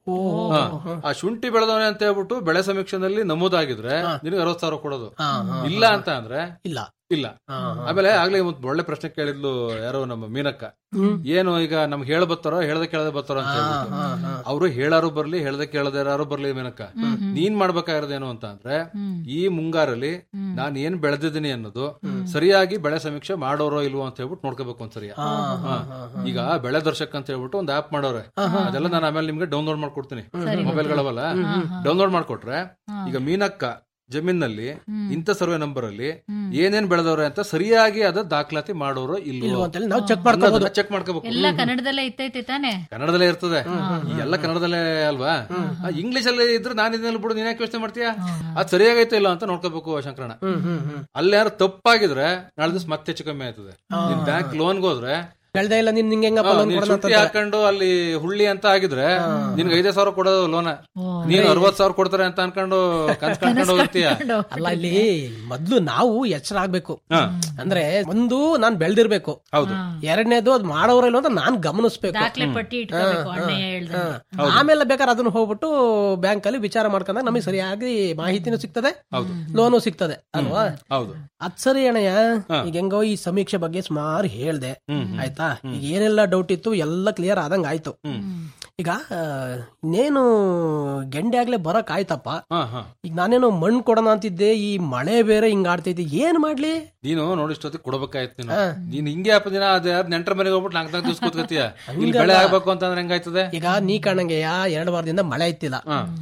ಆ ಶುಂಠಿ ಬೆಳೆದವನೆ ಅಂತ ಹೇಳ್ಬಿಟ್ಟು ಬೆಳೆ ಸಮೀಕ್ಷೆನಲ್ಲಿ ನಮೂದಾಗಿದ್ರೆ ನಿನಗೆ ಅರವತ್ ಸಾವಿರ ಕೊಡೋದು ಇಲ್ಲ ಅಂತ ಅಂದ್ರೆ ಇಲ್ಲ ಇಲ್ಲ ಆಮೇಲೆ ಆಗ್ಲೇ ಒಂದು ಒಳ್ಳೆ ಪ್ರಶ್ನೆ ಕೇಳಿದ್ಲು ಯಾರೋ ನಮ್ಮ ಮೀನಕ್ಕ ಏನು ಈಗ ನಮ್ಗೆ ಹೇಳ ಬರ್ತಾರೋ ಹೇಳ್ದೆ ಕೇಳದೆ ಬರ್ತಾರೋ ಅಂತ ಹೇಳ್ಬಿಟ್ಟು ಅವರು ಹೇಳಾರು ಬರ್ಲಿ ಹೇಳ್ದೆ ಕೇಳದೆ ಯಾರು ಬರ್ಲಿ ಮೀನಕ್ಕ ನೀನ್ ಮಾಡ್ಬೇಕಾಗಿರೋದೇನು ಅಂತ ಅಂದ್ರೆ ಈ ಮುಂಗಾರಲ್ಲಿ ನಾನ್ ಏನ್ ಬೆಳೆದಿದ್ದೀನಿ ಅನ್ನೋದು ಸರಿಯಾಗಿ ಬೆಳೆ ಸಮೀಕ್ಷೆ ಮಾಡೋರೋ ಇಲ್ವೋ ಅಂತ ಹೇಳ್ಬಿಟ್ಟು ನೋಡ್ಕೋಬೇಕು ಒಂದ್ಸರಿ ಹಾ. ಈಗ ಬೆಳೆ ದರ್ಶಕ್ ಅಂತ ಹೇಳ್ಬಿಟ್ಟು ಒಂದು ಆಪ್ ಮಾಡೋರೆ ಅದೆಲ್ಲ ನಾನು ಆಮೇಲೆ ನಿಮ್ಗೆ ಡೌನ್ಲೋಡ್ ಮಾಡ್ಕೊಡ್ತೀನಿ ಮೊಬೈಲ್ಗಳವಲ್ಲ ಡೌನ್ಲೋಡ್ ಮಾಡ್ಕೊಟ್ರೆ ಈಗ ಮೀನಕ್ಕ ಜಮೀನಲ್ಲಿ ಇಂಥ ಸರ್ವೆ ನಂಬರ್ ಅಲ್ಲಿ ಏನೇನ್ ಬೆಳೆದವ್ರೆ ಅಂತ ಸರಿಯಾಗಿ ಅದ ದಾಖಲಾತಿ ಮಾಡೋರು ಇಲ್ವೋ ಇಲ್ವೋ ಅಂತೇಳಿ ನಾವು ಚೆಕ್ ಮಾಡ್ಕೋಬಹುದು ಚೆಕ್ ಮಾಡ್ಕೋಬೇಕು ಎಲ್ಲ ಕನ್ನಡದಲ್ಲೇ ಇತ್ತೈತೆ ತಾನೆ ಕನ್ನಡದಲ್ಲೇ ಇರ್ತದೆ ಈ ಎಲ್ಲ ಕನ್ನಡದಲ್ಲೇ ಅಲ್ವಾ ಇಂಗ್ಲಿಷ್ ಅಲ್ಲಿ ಇದ್ರೆ ನಾನು ಇದನ್ನೆಲ್ಲ ಬಿಡು ನೀನ್ ಯಾಕೆ ಯೋಚನೆ ಮಾಡ್ತೀಯಾ ಅದ್ ಸರಿಯಾಗೈತೆ ಇಲ್ಲ ಅಂತ ನೋಡ್ಕೋಬೇಕು ಶಂಕರಣ ಅಲ್ಲಿ ಯಾರು ತಪ್ಪಾಗಿದ್ರೆ ನಾಳೆ ದಿವಸ ಮತ್ತೆ ಹೆಚ್ಚು ಕಮ್ಮಿ ಆಯ್ತದೆ ನೀನ್ ಬ್ಯಾಂಕ್ ಲೋನ್ಗೆ ಹೋದ್ರೆ ಬೆಳ್ದೆ ಇಲ್ಲ ನಿನ್ ನಿಂಗೆ ಹೆಂಗಪ್ಪ ಹಾ, ಲೋನ್ ನೀನ್ ಕೊಡೋಣ ಶುಂಠಿ ಹಾಕೊಂಡು ಅಲ್ಲಿ ಹುಳ್ಳಿ ಅಂತ ಆಗಿದ್ರೆ ನಿನ್ಗೆ ಐದೇ ಸಾವಿರ ಕೊಡೋದು ಲೋನ ನೀನ್ ಅರವತ್ ಸಾವಿರ ಕೊಡ್ತಾರೆ ಅಂತ ಅನ್ಕೊಂಡು ಕನ್ಸ್ ಕಟ್ಕೊಂಡು ಹೋಗಿರ್ತೀಯ ಅಲ್ಲ ಇಲ್ಲಿ ಮೊದ್ಲು ನಾವು ಎಚ್ಚರ ಆಗ್ಬೇಕು ಅಂದ್ರೆ ಒಂದು ನಾನ್ ಬೆಳ್ದಿರ್ಬೇಕು ಹೌದು ಎರಡನೇದು ಅದ್ ಮಾಡೋರ ಇಲ್ಲ ಅಂತ ನಾನ್ ಗಮನಿಸ್ಬೇಕು ದಾಖಲೆ ಪಟ್ಟಿ ಇಟ್ಕೋಬೇಕು ಅಣ್ಣಯ್ಯ ಹೇಳ್ದಂಗೆ ಹಾ. ಆಮೇಲೆ ಬೇಕಾದ್ರೆ ಅದನ್ನ ಹೋಗ್ಬಿಟ್ಟು ಬ್ಯಾಂಕ್ ಅಲ್ಲಿ ವಿಚಾರ ಮಾಡ್ಕೊಂಡಾಗ ನಮಗೆ ಸರಿಯಾಗಿ ಮಾಹಿತಿನೂ ಸಿಗ್ತದೆ ಲೋನು ಸಿಗ್ತದೆ ಅಲ್ವಾ ಹೌದು ಅದ್ ಸರಿ ಅಣ್ಣಯ್ಯ ಈಗ ಹೆಂಗೋ ಈ ಸಮೀಕ್ಷೆ ಬಗ್ಗೆ ಸುಮಾರು ಹೇಳ್ದೆ ಆಯ್ತಾ ಈಗ ಏನೆಲ್ಲ ಡೌಟ್ ಇತ್ತು ಎಲ್ಲ ಕ್ಲಿಯರ್ ಆದಂಗ ಆಯ್ತು ಈಗ ಆ, ಇನ್ನೇನು ಗೆಂಡೆ ಆಗ್ಲೇ ಬರಕ್ ಆಯ್ತಪ್ಪ ಹಾ ಹಾ ಈಗ ನಾನೇನೋ ಮಣ್ಣು ಕೊಡೋಣ ಅಂತಿದ್ದೆ ಈ ಮಳೆ ಬೇರೆ ಹಿಂಗ್ ಆಡ್ತೈತಿ ಏನ್ ಮಾಡ್ಲಿ ನೀನು ನೋಡಿ ಇಷ್ಟೊತ್ತಿಗೆ ಕೊಡ್ಬೇಕಾಯ್ತು ನೀನು ನೀನ್ ಹಿಂಗೆ ಅಪ್ಪ ದಿನ ಅದ ನೆಂಟರ ಮನೆಗೆ ಹೋಗ್ಬಿಟ್ಟು ನಾಲ್ಕು ನಾಲ್ಕು ದಿವಸ ಕೂತ್ಕತ್ತೀಯ ಇಲ್ಲಿ ಬೆಳೆ ಆಗ್ಬೇಕು ಅಂತಂದ್ರೆ ಹೆಂಗಾಯ್ತದೆ ಈಗ ನೀ ಕಾಣಂಗೆ ಎರಡು ವಾರದಿಂದ ಮಳೆ ಐತಿಲ್ಲ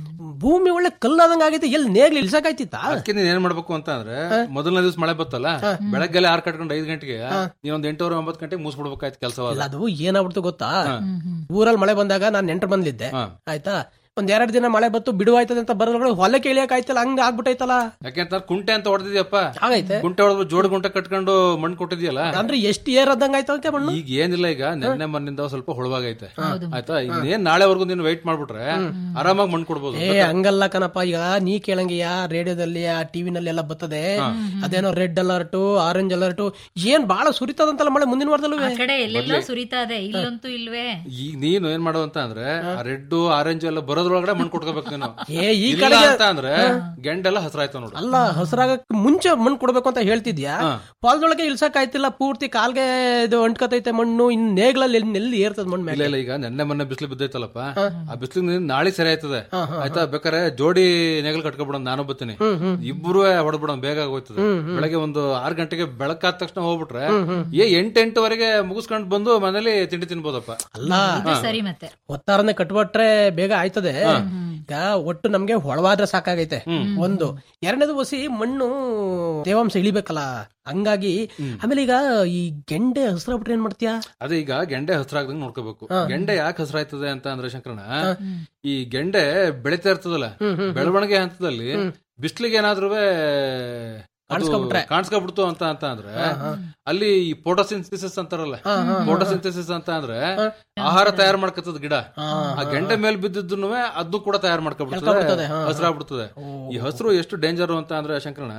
ಭೂಮಿ ಒಳ್ಳೆ ಕಲ್ಲಾದಂಗ ಆಗೈತಿ ಎಲ್ಲಿ ನೇಗ್ಲಿ ಇಳ್ಸಕಾಯ್ತಿತ್ತ ಅದಕ್ಕೆ ನೀನ್ ಏನ್ ಮಾಡ್ಬೇಕು ಅಂತ ಅಂದ್ರೆ ಮೊದಲನೇ ದಿವಸ ಮಳೆ ಬತ್ತಲ್ಲ ಬೆಳಗ್ಗೆಲ್ಲ ಆರ್ ಕಟ್ಕೊಂಡು ಐದ್ ಗಂಟೆಗೆ ನೀನ್ ಒಂದ್ ಎಂಟೂವರೆ ಒಂಬತ್ತು ಗಂಟೆಗೆ ಮುಗಿಸ್ಬಿಡ್ಬೇಕಾಯ್ತು ಕೆಲಸವಾದ ಅಲ್ಲ ಅದು ಏನಾಗ್ಬಿಡ್ತು ಗೊತ್ತಾ ಊರಲ್ಲಿ ಮಳೆ ಬಂದಾಗ ನಾನ್ ನೆಂಟರ್ ಬಂದಿದ್ದೆ ಆಯ್ತಾ ಒಂದ್ ಎರಡ್ ದಿನ ಮಳೆ ಬತ್ತು ಬಿಡುವಾಯ್ತದೆ ಅಂತ ಬರೋದ್ರೊಳಗೆ ಹೊಲಕ್ಕೆ ಇಳಿಯಕ್ ಆಯ್ತಲ್ಲ ಹಂಗ ಆಗ್ಬಿಟ್ಟೈತಲ್ಲ ಯಾಕೆಂತ ಕುಂಟೆ ಅಂತ ಹೊಡೆದಿದ್ಯಪ್ಪ ಆಗೈತೆ ಕುಂಟೆ ಹೊಡೆದು ಜೋಡ್ ಗುಂಟೆ ಕಟ್ಕೊಂಡು ಮಣ್ಣು ಕೊಟ್ಟಿದ್ಯಲ್ಲ ಅಂದ್ರೆ ಎಷ್ಟು ಏರ್ ಆದಂಗ ಆಯ್ತಂತೆ ಮಣ್ಣು ಈಗ ಏನಿಲ್ಲ ಈಗ ನೆನ್ನೆ ಮಣ್ಣಿಂದ ಸ್ವಲ್ಪ ಹೊಳವಾಗೈತೆ ಆಯ್ತಾ ಇನ್ನೇನ್ ನಾಳೆವರೆಗೂ ನೀನು ವೆಯ್ಟ್ ಮಾಡ್ಬಿಟ್ರೆ ಆರಾಮಾಗಿ ಮಣ್ಣು ಕೊಡ್ಬೋದು ಏ ಹಂಗಲ್ಲ ಕಣಪ್ಪ ಈಗ ನೀ ಕೇಳಂಗಿಯ ರೇಡಿಯೋದಲ್ಲಿ ಆ ಟಿವಿನಲ್ಲಿ ಎಲ್ಲ ಬರ್ತದೆ ಅದೇನೋ ರೆಡ್ ಅಲರ್ಟ್ ಆರೆಂಜ್ ಅಲರ್ಟ್ ಏನ್ ಬಾಳ ಸುರಿತದಂತಲ್ಲ ಮಳೆ ಮುಂದಿನ ವಾರದಲ್ಲೂ ಆ ಕಡೆ ಎಲ್ಲೆಲ್ಲೋ ಸುರಿತಾ ಇದೆ ಇಲ್ಲಂತೂ ಇಲ್ವೇ ಈಗ ನೀನು ಏನ್ ಮಾಡು ಅಂತ ಅಂದ್ರೆ ಆ ರೆಡ್ ಆರೆಂಜ್ ಎಲ್ಲ ಬರೋದ್ರೊಳಗಡೆ ಮಣ್ಣು ಕೊಟ್ಕೋಬೇಕು ನೀನು ಏ ಈ ಇಲ್ಲ ಕಡೆಗೆ ಅಂತ ಅಂದ್ರೆ ಗೆಂಡೆಲ್ಲ ಹಸ್ರಾಯ್ತು ನೋಡು ಅಲ್ಲ ಹಸ್ರಾಗಕ್ ಮುಂಚೆ ಮಣ್ಣು ಕೊಡ್ಬೇಕು ಅಂತ ಹೇಳ್ತಿದ್ಯಾ ಹೊಲದೊಳಗೆ ಇಳ್ಸಕ್ ಆಯ್ತಿಲ್ಲ ಪೂರ್ತಿ ಕಾಲ್ಗೆ ಇದು ಅಂಟ್ಕತೈತೆ ಮಣ್ಣು ಇನ್ ನೇಗ್ಲಲ್ಲಿ ಎಲ್ಲಿ ಎಲ್ಲಿ ಏರ್ತದ ಮಣ್ಣು ಇಲ್ಲ ಮೇಲೆ ಇಲ್ಲ ಈಗ ನೆನ್ನೆ ಮೊನ್ನೆ ಬಿಸಿಲು ಬಿದ್ದೈತಲ್ಲಪ್ಪ ಆ ಬಿಸಿಲು ನೀನ್ ನಾಳೆ ಸರಿ ಆಯ್ತದೆ ಆಯ್ತಾ ಬೇಕಾರೆ ಜೋಡಿ ನೆಗಲ್ ಕಟ್ಕೊಬಿಡೋಣ ನಾನು ಬತ್ತೀನಿ ಇಬ್ರು ಹೊಡೆದ್ಬಿಡೋಣ ಬೇಗ ಆಗೋಯ್ತದೆ ಬೆಳಗ್ಗೆ ಒಂದು ಆರ್ ಗಂಟೆಗೆ ಬೆಳಕಾದ ತಕ್ಷಣ ಹೋಗ್ಬಿಟ್ರೆ ಏ ಎಂಟ್ ಎಂಟುವರೆಗೆ ಮುಗಿಸ್ಕೊಂಡ್ ಬಂದು ಮನೇಲಿ ತಿಂಡಿ ತಿನ್ಬೋದಪ್ಪ ಅಲ್ಲ ಇದು ಸರಿ ಮತ್ತೆ ಒತ್ತಾರನೆ ಕಟ್ಬಿಟ್ರೆ ಬೇಗ ಆಯ್ತದೆ ಏನಾಗ್ತದೆ ಈಗ ಒಟ್ಟು ನಮ್ಗೆ ಹೊಳವಾದ್ರೆ ಸಾಕಾಗೈತೆ ಒಂದು ಎರಡನೇದು ಒಸಿ ಮಣ್ಣು ತೇವಾಂಶ ಇಳಿಬೇಕಲ್ಲ ಹಂಗಾಗಿ ಆಮೇಲೆ ಈಗ ಈ ಗೆಂಡೆ ಹಸ್ರಾಗ್ಬಿಟ್ರೆ ಏನ್ ಮಾಡ್ತೀಯಾ ಅದೇ ಈಗ ಗೆಂಡೆ ಹಸ್ರಾಗ್ದಂಗ್ ನೋಡ್ಕೋಬೇಕು ಹಾ. ಗೆಂಡೆ ಯಾಕೆ ಹಸ್ರಾಯ್ತದೆ ಅಂತ ಅಂದ್ರೆ ಶಂಕರಣ ಈ ಗೆಂಡೆ ಬೆಳಿತಾ ಇರ್ತದಲ್ಲ ಬೆಳವಣಿಗೆ ಹಂತದಲ್ಲಿ ಬಿಸ್ಲಿಗೆ ಏನಾದ್ರೂ ಕಾಣಿಸ್ಕೊಂಬಿಟ್ರೆ. ಕಾಣಿಸ್ಕೊಬಿಡ್ತು ಅಂತ ಅಂತ ಅಂದ್ರೆ ಅಲ್ಲಿ ಈ ಫೋಟೋಸಿಂಥಸಿಸ್ ಅಂತಾರಲ್ಲ ಹಾ, ಹಾ, ಹಾ. ಫೋಟೋಸಿಂಥಸಿಸ್ ಅಂತ ಅಂದ್ರೆ ಆಹಾರ ತಯಾರು ಮಾಡ್ಕತ್ತದ ಗಿಡ ಆ ಗೆಂಡೆ ಮೇಲೆ ಬಿದ್ದಿದ್ದು ಅದನ್ನು ಕೂಡ ತಯಾರು ಎಳ್ಕೊಂಡ್ಬಿಡ್ತದೆ, ಮಾಡ್ಕೊಬಿಡ್ತದೆ ಹಾ, ಹಾ. ಹಸ್ರಾಗ್ಬಿಡ್ತದೆ ಈ ಹಸ್ರು ಎಷ್ಟು ಡೇಂಜರ್ ಅಂತ ಅಂದ್ರೆ ಶಂಕರಣ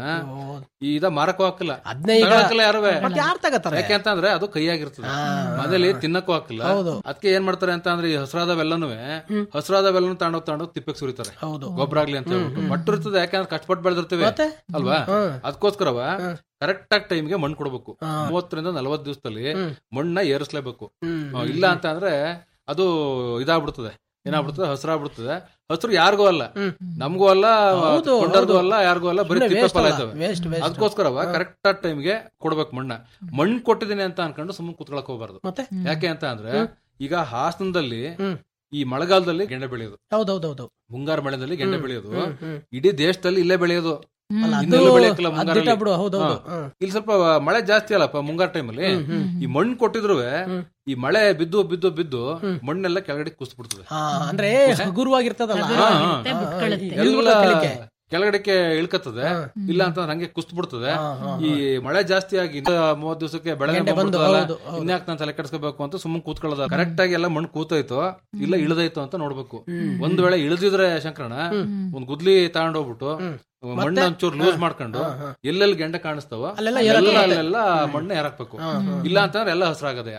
ಈ ಇದ ಮಾರಕ್ಕೂ ಹಾಕಿಲ್ಲ ಅದ್ನೇ ಈಗ- ತಗೊಳಕ್ಕಿಲ್ಲ ಯಾರುವೆ ಮತ್ತೆ ಯಾರ್ ತಗತಾರೆ? ಯಾಕೆ ಅಂತ ಅಂದ್ರೆ ಅದು ಕೈಯಾಗಿರ್ತದೆ ಮನೇಲಿ ತಿನ್ನಕ್ಕೂ ಹಾಕಿಲ್ಲ ಹೌದು. ಅದಕ್ಕೆ ಏನ್ ಮಾಡ್ತಾರೆ ಅಂತ ಅಂದ್ರೆ ಈ ಹಸ್ರಾದ ಬೆಲ್ಲನು ಹಸ್ರಾದ ಬೆಲ್ಲನು ತಗೊಂಡೋಗ್ ತಗೊಂಡೋಗ್ ತಿಪ್ಪೆಗೆ ಸುರಿತಾರೆ ಹೌದು. ಗೊಬ್ಬರ ಆಗ್ಲಿ ಅಂತ ಹೇಳ್ಬಿಟ್ಟು ಮಟ್ಟು ಇರ್ತದೆ ಯಾಕಂದ್ರೆ ಕಷ್ಟಪಟ್ಟು ಬೆಳೆದಿರ್ತೀವಿ ಮತ್ತೆ? ಅಲ್ವಾ ಹ್ಮ್. ಅದಕ್ಕೋಸ್ಕರವ ಕರೆಕ್ಟ್ ಆಗಿ ಟೈಮ್ಗೆ ಮಣ್ಣು ಕೊಡ್ಬೇಕು ಮೂವತ್ತರಿಂದ ನಲವತ್ತು ದಿವಸದಲ್ಲಿ ಮಣ್ಣನ್ನ ಏರಿಸ್ಲೇಬೇಕು ಹ್ಮ್, ಇಲ್ಲ ಅಂತ ಅಂದ್ರೆ ಅದು ಇದಾಗ್ಬಿಡ್ತದೆ ಏನಾಗ್ಬಿಡ್ತದೆ ಹಸ್ರಾಗ್ಬಿಡ್ತದೆ ಹಸ್ರು ಯಾರಿಗೂ ಅಲ್ಲ ನಮಗೂ ಅಲ್ಲ ಹೌದು, ಕೊಂಡರ್ಗೂ ಹೌದು. ಅಲ್ಲ ಯಾರಿಗೂ ಅಲ್ಲ ಬರೀ ಸುಮ್ನೆ ತಿಪ್ಪೆ waste ಫಲ ಅಲ್ಲ, ಇದಾವೆ waste, waste. ಅದಕ್ಕೋಸ್ಕರವ ಕರೆಕ್ಟ್ ಆಗಿ ಟೈಮ್ಗೆ ಕೊಡ್ಬೇಕು ಮಣ್ಣ ಮಣ್ಣು ಕೊಟ್ಟಿದ್ದೀನಿ ಅಂತ ಅನ್ಕೊಂಡು ಸುಮ್ಮನೆ ಕುತ್ಕೊಳಕ್ ಹೋಗ್ಬಾರ್ದು ಮತ್ತೆ? ಯಾಕೆ ಅಂತ ಅಂದ್ರೆ ಈಗ ಹಾಸನದಲ್ಲಿ ಈ ಮಳೆಗಾಲದಲ್ಲಿ ಗೆಂಡೆ ಬೆಳೆಯೋದು ಹೌದೌದೌದು ಮುಂಗಾರು ಮಳೆದಲ್ಲಿ ಗೆಂಡೆ ಹ್ಮ್, ಬೆಳೆಯೋದು ಹ್ಮ್, ಹ್ಮ್. ಇಡೀ ದೇಶದಲ್ಲಿ ಇಲ್ಲೇ ಬೆಳೆಯೋದು ಅಲ್ಲ, ಅದು- ಇನ್ನೆಲ್ಲೂ ಬೆಳೆಯಕ್ಕಿಲ್ಲ ಅದ್ ಮುಂಗಾರಲ್ಲಿ. ದಿಟ ಬಿಡು, ಹೌದು, ಹೌದು. ಹಾ. ಹ್ಮ್. ಇಲ್ಲಿ ಸ್ವಲ್ಪ ಮಳೆ ಜಾಸ್ತಿ ಅಲ್ಲಪ್ಪ ಮುಂಗಾರು ಟೈಮಲ್ಲಿ ಈ ಮಣ್ಣು ಕೊಟ್ಟಿದ್ರು ಈ ಮಳೆ ಬಿದ್ದು ಬಿದ್ದು ಬಿದ್ದು ಮಣ್ಣೆಲ್ಲ ಕೆಳಗಡೆ ಕುಸ್ಬಿಡ್ತದೆ ಹಾ, ಅಂದ್ರೆ ಹಗುರವಾಗಿರ್ತದಲ್ಲ ಹಾ, ಹಾ. ಹಗುರವಾಗಿರುತ್ತೆ, ಬುಟ್ಕೊಳ್ಳುತ್ತೆ. ಎಲ್ಲ ಇಳ್ಬಿಡುತ್ತೆ ಕೆಳಕ್ಕೆ. ಕೆಳಗಡೆಗೆ ಇಳ್ಕತ್ತದೆ ಇಲ್ಲ ಅಂತಂದ್ರೆ ಹಂಗೆ ಕುಸ್ತ್ ಬಿಡ್ತದೆ ಈ ಮಳೆ ಜಾಸ್ತಿ ಆಗಿ ಇನ್ನ ಮೂವತ್ ದಿವಸಕ್ಕೆ ಬೆಳೆ ಗೆಂಡೆ ಬಂದು, ಹೌದು, ಹೌದು. ಇನ್ಯಾಕ್ ನಾನು ತಲೆ ಕೆಡಿಸ್ಕೋಬೇಕು ಅಂತ ಸುಮ್ಮನೆ ಕೂತ್ಕೊಳ್ಳೋದ ಕರೆಕ್ಟ್ ಆಗಿ ಎಲ್ಲ ಮಣ್ಣು ಕೂತೈತೋ ಇಲ್ಲ ಇಳ್ದೈತೋ ಅಂತ ನೋಡ್ಬೇಕು ಒಂದ್ ವೇಳೆ ಇಳಿದಿದ್ರೆ ಶಂಕರಣ ಒಂದ್ ಗುದ್ಲಿ ತಗೊಂಡೋಗ್ಬಿಟ್ಟು ಮಣ್ಣು ಒಂಚೂರು ಲೂಸ್ ಮಾಡ್ಕೊಂಡು ಎಲ್ಲೆಲ್ಲಿ ಗೆಂಡೆ ಕಾಣಿಸ್ತಾವ ಅಲ್ಲೆಲ್ಲ ಎಲ್ಲ ಎರಕ್ಬೇಕು. ಅಲ್ಲೆಲ್ಲ ಮಣ್ಣು ಎರಕ್ಬೇಕು ಇಲ್ಲ ಅಂತಂದ್ರೆ ಎಲ್ಲ ಹಸ್ರಾಗದೆ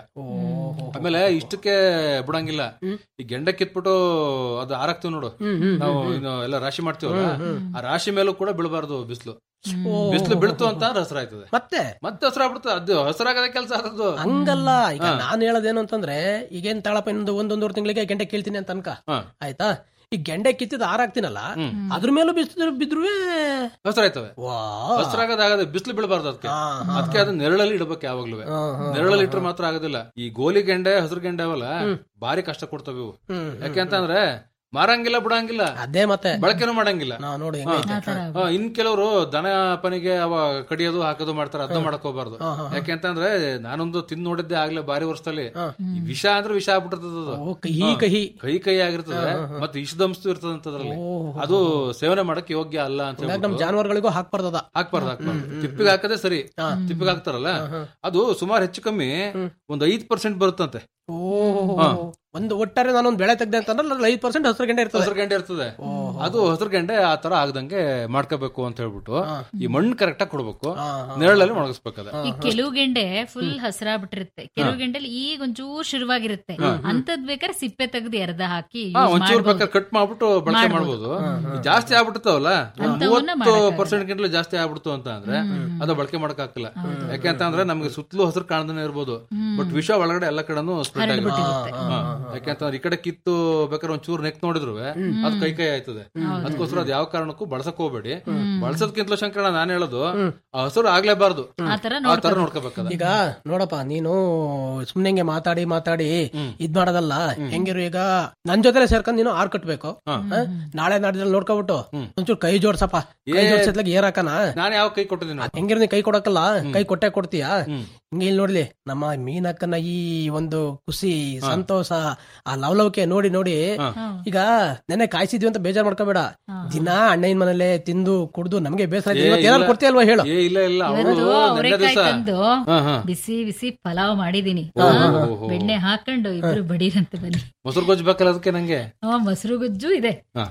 ಆಮೇಲೆ ಇಷ್ಟಕ್ಕೆ ಬಿಡಂಗಿಲ್ಲ ಈ ಗೆಂಡೆ ಕಿತ್ಬಿಟ್ಟು ಅದು ಆರಾಕ್ತಿವ್ ನೋಡು ನಾವು ಇನ್ನು ಎಲ್ಲ ರಾಶಿ ಮಾಡ್ತೀವಲ್ಲ ಆ ರಾಶಿ ಮೇಲೂ ಕೂಡ ಬೀಳಬಾರ್ದು ಬಿಸಿಲು ಬಿಸಿಲು ಬೀಳ್ತು ಅಂತ ಅಂದ್ರೆ ಹಸ್ರಾಯ್ತದೆ ಮತ್ತೆ ಮತ್ತೆ ಹಸ್ರಾಗ್ಬಿಡ್ತದೆ ಅದು ಹಸ್ರಾಗದೆ ಕೆಲಸ ಆದದ್ದು ಹಂಗಲ್ಲ ಈಗ ನಾನ್ ಹೇಳೋದೇನು ಅಂತಂದ್ರೆ ಈಗೇನ್ ತಾಳಪ್ಪ ಇನ್ನೊಂದು ಒಂದೊಂದೂವರೆ ತಿಂಗಳಿಗೆ ಗೆಂಡೆ ಕೇಳ್ತೀನಿ ಅಂತ ಅನ್ಕ ಆಯ್ತಾ ಈ ಗೆಂಡೆ ಕಿತ್ತಿದ್ ಹಾರಾಕ್ತೀನಲ್ಲ ಅದ್ರ ಮೇಲೂ ಬಿಸಿಲು ಬಿದ್ರು ಹಸ್ರಾಯ್ತವೆ ಹಸ್ರಾಗದಾಗದೆ ಬಿಸಿಲು ಬೀಳಬಾರ್ದು ಅದಕ್ಕೆ ಅದಕ್ಕೆ ಅದನ್ನ ನೆರಳಲ್ಲಿ ಇಡಬೇಕು ಯಾವಾಗ್ಲೂ ನೆರಳಲ್ಲಿ ಇಟ್ರೆ ಮಾತ್ರ ಆಗೋದಿಲ್ಲ ಈ ಗೋಲಿ ಗೆಂಡೆ ಹಸಿರು ಗೆಂಡೆ ಅವಲ್ಲ ಭಾರಿ ಕಷ್ಟ ಕೊಡ್ತವೆ ಇವು ಯಾಕೆ ಅಂತಂದ್ರೆ ಮಾರಂಗಿಲ್ಲ ಬಿಡಂಗಿಲ್ಲ ಅದೇ ಮತ್ತೆ ಬಳಕೆನೂ ಮಾಡಂಗಿಲ್ಲ ನೋಡಿ ಹಾ. ಹಾ, ಇನ್ ಕೆಲವರು ದನ ಪನಿಗೆ ಅವ ಕಡಿಯೋದು ಹಾಕೋದು ಮಾಡ್ತಾರೆ ಅದನ್ನ ಮಾಡಕ್ ಹೋಗ್ಬಾರ್ದು ಯಾಕೆ ಅಂತಂದ್ರೆ ನಾನೊಂದು ತಿಂದ್ ನೋಡಿದ್ದೆ ಆಗ್ಲೇ ಬಾರಿ ವರ್ಷದಲ್ಲಿ ಈ ವಿಷ ಅಂದ್ರೆ ವಿಷ ಆಗ್ಬಿಟ್ಟಿರ್ತದ ಅದು ಕಹಿ, ಹಾ. ಕಹಿ. ಕಹಿ ಕಹಿ ಆಗಿರ್ತದೆ ಮತ್ತೆ ವಿಷದಂಶ ಇರ್ತದೆ ಅಂತದ್ರಲ್ಲಿ ಅದು ಸೇವನೆ ಮಾಡಕ್ ಯೋಗ್ಯ ಅಲ್ಲ ಅಂತ ನಮ್ ಹೇಳ್ಬಿಟ್ಟು ಜಾನುವಾರುಗಳಿಗೂ ಹಾಕ್ಬಾರ್ದದ ಹಾಕ್ಬಾರ್ದು ಹಾಕ್ಬಾರ್ದು ತಿಪ್ಪಿಗೆ ಹಾಕದೆ ಸರಿ ತಿಪ್ಪಿಗೆ ಹಾಕ್ತಾರಲ್ಲ ಅದು ಸುಮಾರು ಹೆಚ್ಚು ಕಮ್ಮಿ ಒಂದ್ ಐದ್ ಪರ್ಸೆಂಟ್ ಬರುತ್ತಂತೆ ಹಾ. ಒಂದು ಒಟ್ಟಾರೆ ನಾನೊಂದು ಬೆಳೆ ತೆಗ್ದೆ ಅಂತಂದ್ರೆ ಐದು ಪರ್ಸೆಂಟ್ ಹಸಿರು ಗೆಂಡೆ ಇರ್ತದೆ ಹಸಿರು ಗೆಂಡೆ ಇರ್ತದೆ ಅದು ಹಸಿರು ಗೆಂಡೆ ಆ ತರ ಆಗದಂಗೆ ಮಾಡ್ಕೋಬೇಕು ಅಂತ ಹೇಳ್ಬಿಟ್ಟು ಈ ಮಣ್ಣು ಕರೆಕ್ಟ್ ಆಗಿ ಕೊಡ್ಬೇಕು ನೆರಳಲ್ಲಿ ಒಣಗಿಸ್ಬೇಕದ ಈ ಕೆಲವು ಗೆಂಡೆ ಫುಲ್ ಹಸ್ರಾ ಬಿಟ್ಟಿರುತ್ತೆ ಕೆಲವು ಗೆಂಡೆಲಿ ಈಗ ಒಂಚೂರು ಶುರುವಾಗಿರುತ್ತೆ ಅಂತದ್ ಬೇಕಾದ್ರೆ ಸಿಪ್ಪೆ ತೆಗೆದು ಎರ್ದ ಹಾಕಿ ಹಾ use ಒಂಚೂರು ಮಾಡ್ಬೋದು. ಬೇಕಾದ್ರೆ ಕಟ್ ಮಾಡ್ಬಿಟ್ಟು ಬಳಕೆ ಮಾಡ್ಬೋದು. ಮಾಡ್ಬೋದು ಈ ಜಾಸ್ತಿ ಆಗ್ಬಿಡ್ತಾವಲ್ಲ ಅಂಥವನ್ನ ಮೂವತ್ತು ಪರ್ಸೆಂಟ್ ಗಿಂತಲೂ ಜಾಸ್ತಿ ಆಗ್ಬಿಡ್ತು ಅಂತ ಅಂದ್ರೆ ಅದು ಬಳಕೆ ಮಾಡಕ್ ಆಗ್ತಿಲ್ಲ ಯಾಕೆ ಅಂತ ಅಂದ್ರೆ ನಮ್ಗೆ ಸುತ್ತಲೂ ಹಸಿರು ಕಾಣ್ದೇ ಇರ್ಬೋದು ಬಟ್ ವಿಷ ಒಳಗಡೆ ಎಲ್ಲ ಕಡೆನೂ ಸ್ಪ್ರೆಡ್ ಆಗಿರುತ್ತೆ ಹಾ. ಯಾಕೆ ಅಂತಂದ್ರೆ ಈ ಕಡೆ ಕಿತ್ತು ಬೇಕಾದ್ರೆ ಒಂಚೂರು ನೆಕ್ ನೋಡಿದ್ರು ಅದು ಕೈ ಕೈ ಆಯ್ತದೆ ಅದಕ್ಕೋಸ್ಕರ ಅದು ಯಾವ ಕಾರಣಕ್ಕೂ ಬಳಸಕ್ ಹೋಗ್ಬೇಡಿ ಬಳಸೋದ್ಕಿಂತಲೂ ಶಂಕರಣ ನಾನ್ ಹೇಳೋದು ಆ ಹಸಿರು ಆಗ್ಲೇಬಾರ್ದು ಆ ತರ ಆ ತರ ನೋಡ್ಕೋಬೇಕದ ಈಗ ನೋಡಪ್ಪ ನೀನು ಸುಮ್ನೆ ಹಿಂಗೆ ಮಾತಾಡಿ ಮಾತಾಡಿ ಇದ್ ಮಾಡೋದಲ್ಲ ಹೆಂಗಿರು ಈಗ ನನ್ ಜೊತೆ ಸೇರ್ಕೊಂಡ್ ನೀನು ಆರ್ ಕಟ್ಬೇಕು ಹ? ನಾಳೆ ನಾಡಿದಲ್ಲಿ ನೋಡ್ಕೊಬಿಟ್ಟು ಒಂಚೂರು ಕೈ ಜೋಡ್ಸಪ್ಪ ಕೈ ಜೋಡ್ಸತ್ಲಾಗ ಏರಾಕನ ನಾನು ಯಾವ ಕೈ ಕೊಟ್ಟಿದ್ದೀನಿ ಹೆಂಗಿರು ನೀ ಕೈ ಕೊಡಕ್ಕಲ್ಲ ಕೈ ಕೊಟ್ಟೆ ಕೊಡ್ತೀಯಾ ಹಿಂಗೆ ಇಲ್ಲಿ ನೋಡ್ಲಿ ನಮ್ಮ ಮೀನಕ್ಕನ ಈ ಒಂದು ಖುಷಿ ಸಂತೋಷ ಆ ಲವಲವಿಕೆ ನೋಡಿ ನೋಡಿ ಈಗ ನೆನ್ನೆ ಕಾಯಿಸಿದ್ವಿ ಅಂತ ಬೇಜಾರ್ ಮಾಡ್ಕೋಬೇಡ ದಿನ ಅಣ್ಣನ ಮನೇಲೆ ತಿಂದು ಕುಡ್ದು ನಮ್ಗೆ ಬೇಸರ ಏ, ಏನಾದ್ರು ಇಲ್ಲ. ಕೊಡ್ತೀಯ ಅಲ್ವಾ ಹೇಳು ಏ ಇಲ್ಲ ಇಲ್ಲ ಇವತ್ತು ಅವರು ಅವರೆಕಾಯಿ ತಂದು ಹಾ, ಹಾ. ಬಿಸಿ ಬಿಸಿ ಪಲಾವ್ ಮಾಡಿದೀನಿ ಓ, ಹಾ, ಓ, ಓ, ಓ. ಬೆಣ್ಣೆ ಹಾಕೊಂಡು ಇಬ್ರು ಬಡೀರಂತೆ ಬನ್ನಿ ಮೊಸರು ಗೊಜ್ಜು ಬೇಕಲ್ಲ ಅದಕ್ಕೆ ನಂಗೆ ಆ, ಮೊಸರು ಗುಜ್ಜು ಇದೆ ಹಾ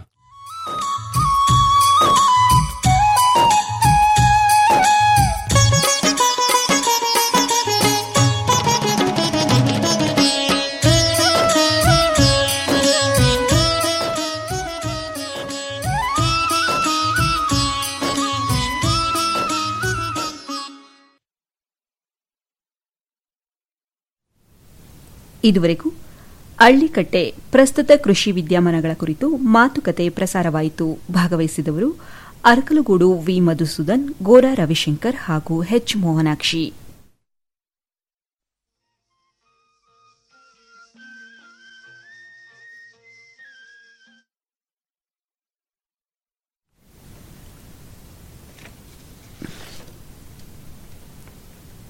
ಇದುವರೆಗೂ ಅಳ್ಳಿಕಟ್ಟೆ ಪ್ರಸ್ತುತ ಕೃಷಿ ವಿದ್ಯಮಾನಗಳ ಕುರಿತು ಮಾತುಕತೆ ಪ್ರಸಾರವಾಯಿತು ಭಾಗವಹಿಸಿದವರು ಅರಕಲಗೂಡು ವಿ ಮಧುಸೂದನ್ ಗೋರಾ ರವಿಶಂಕರ್ ಹಾಗೂ ಎಚ್ ಮೋಹನಾಕ್ಷಿ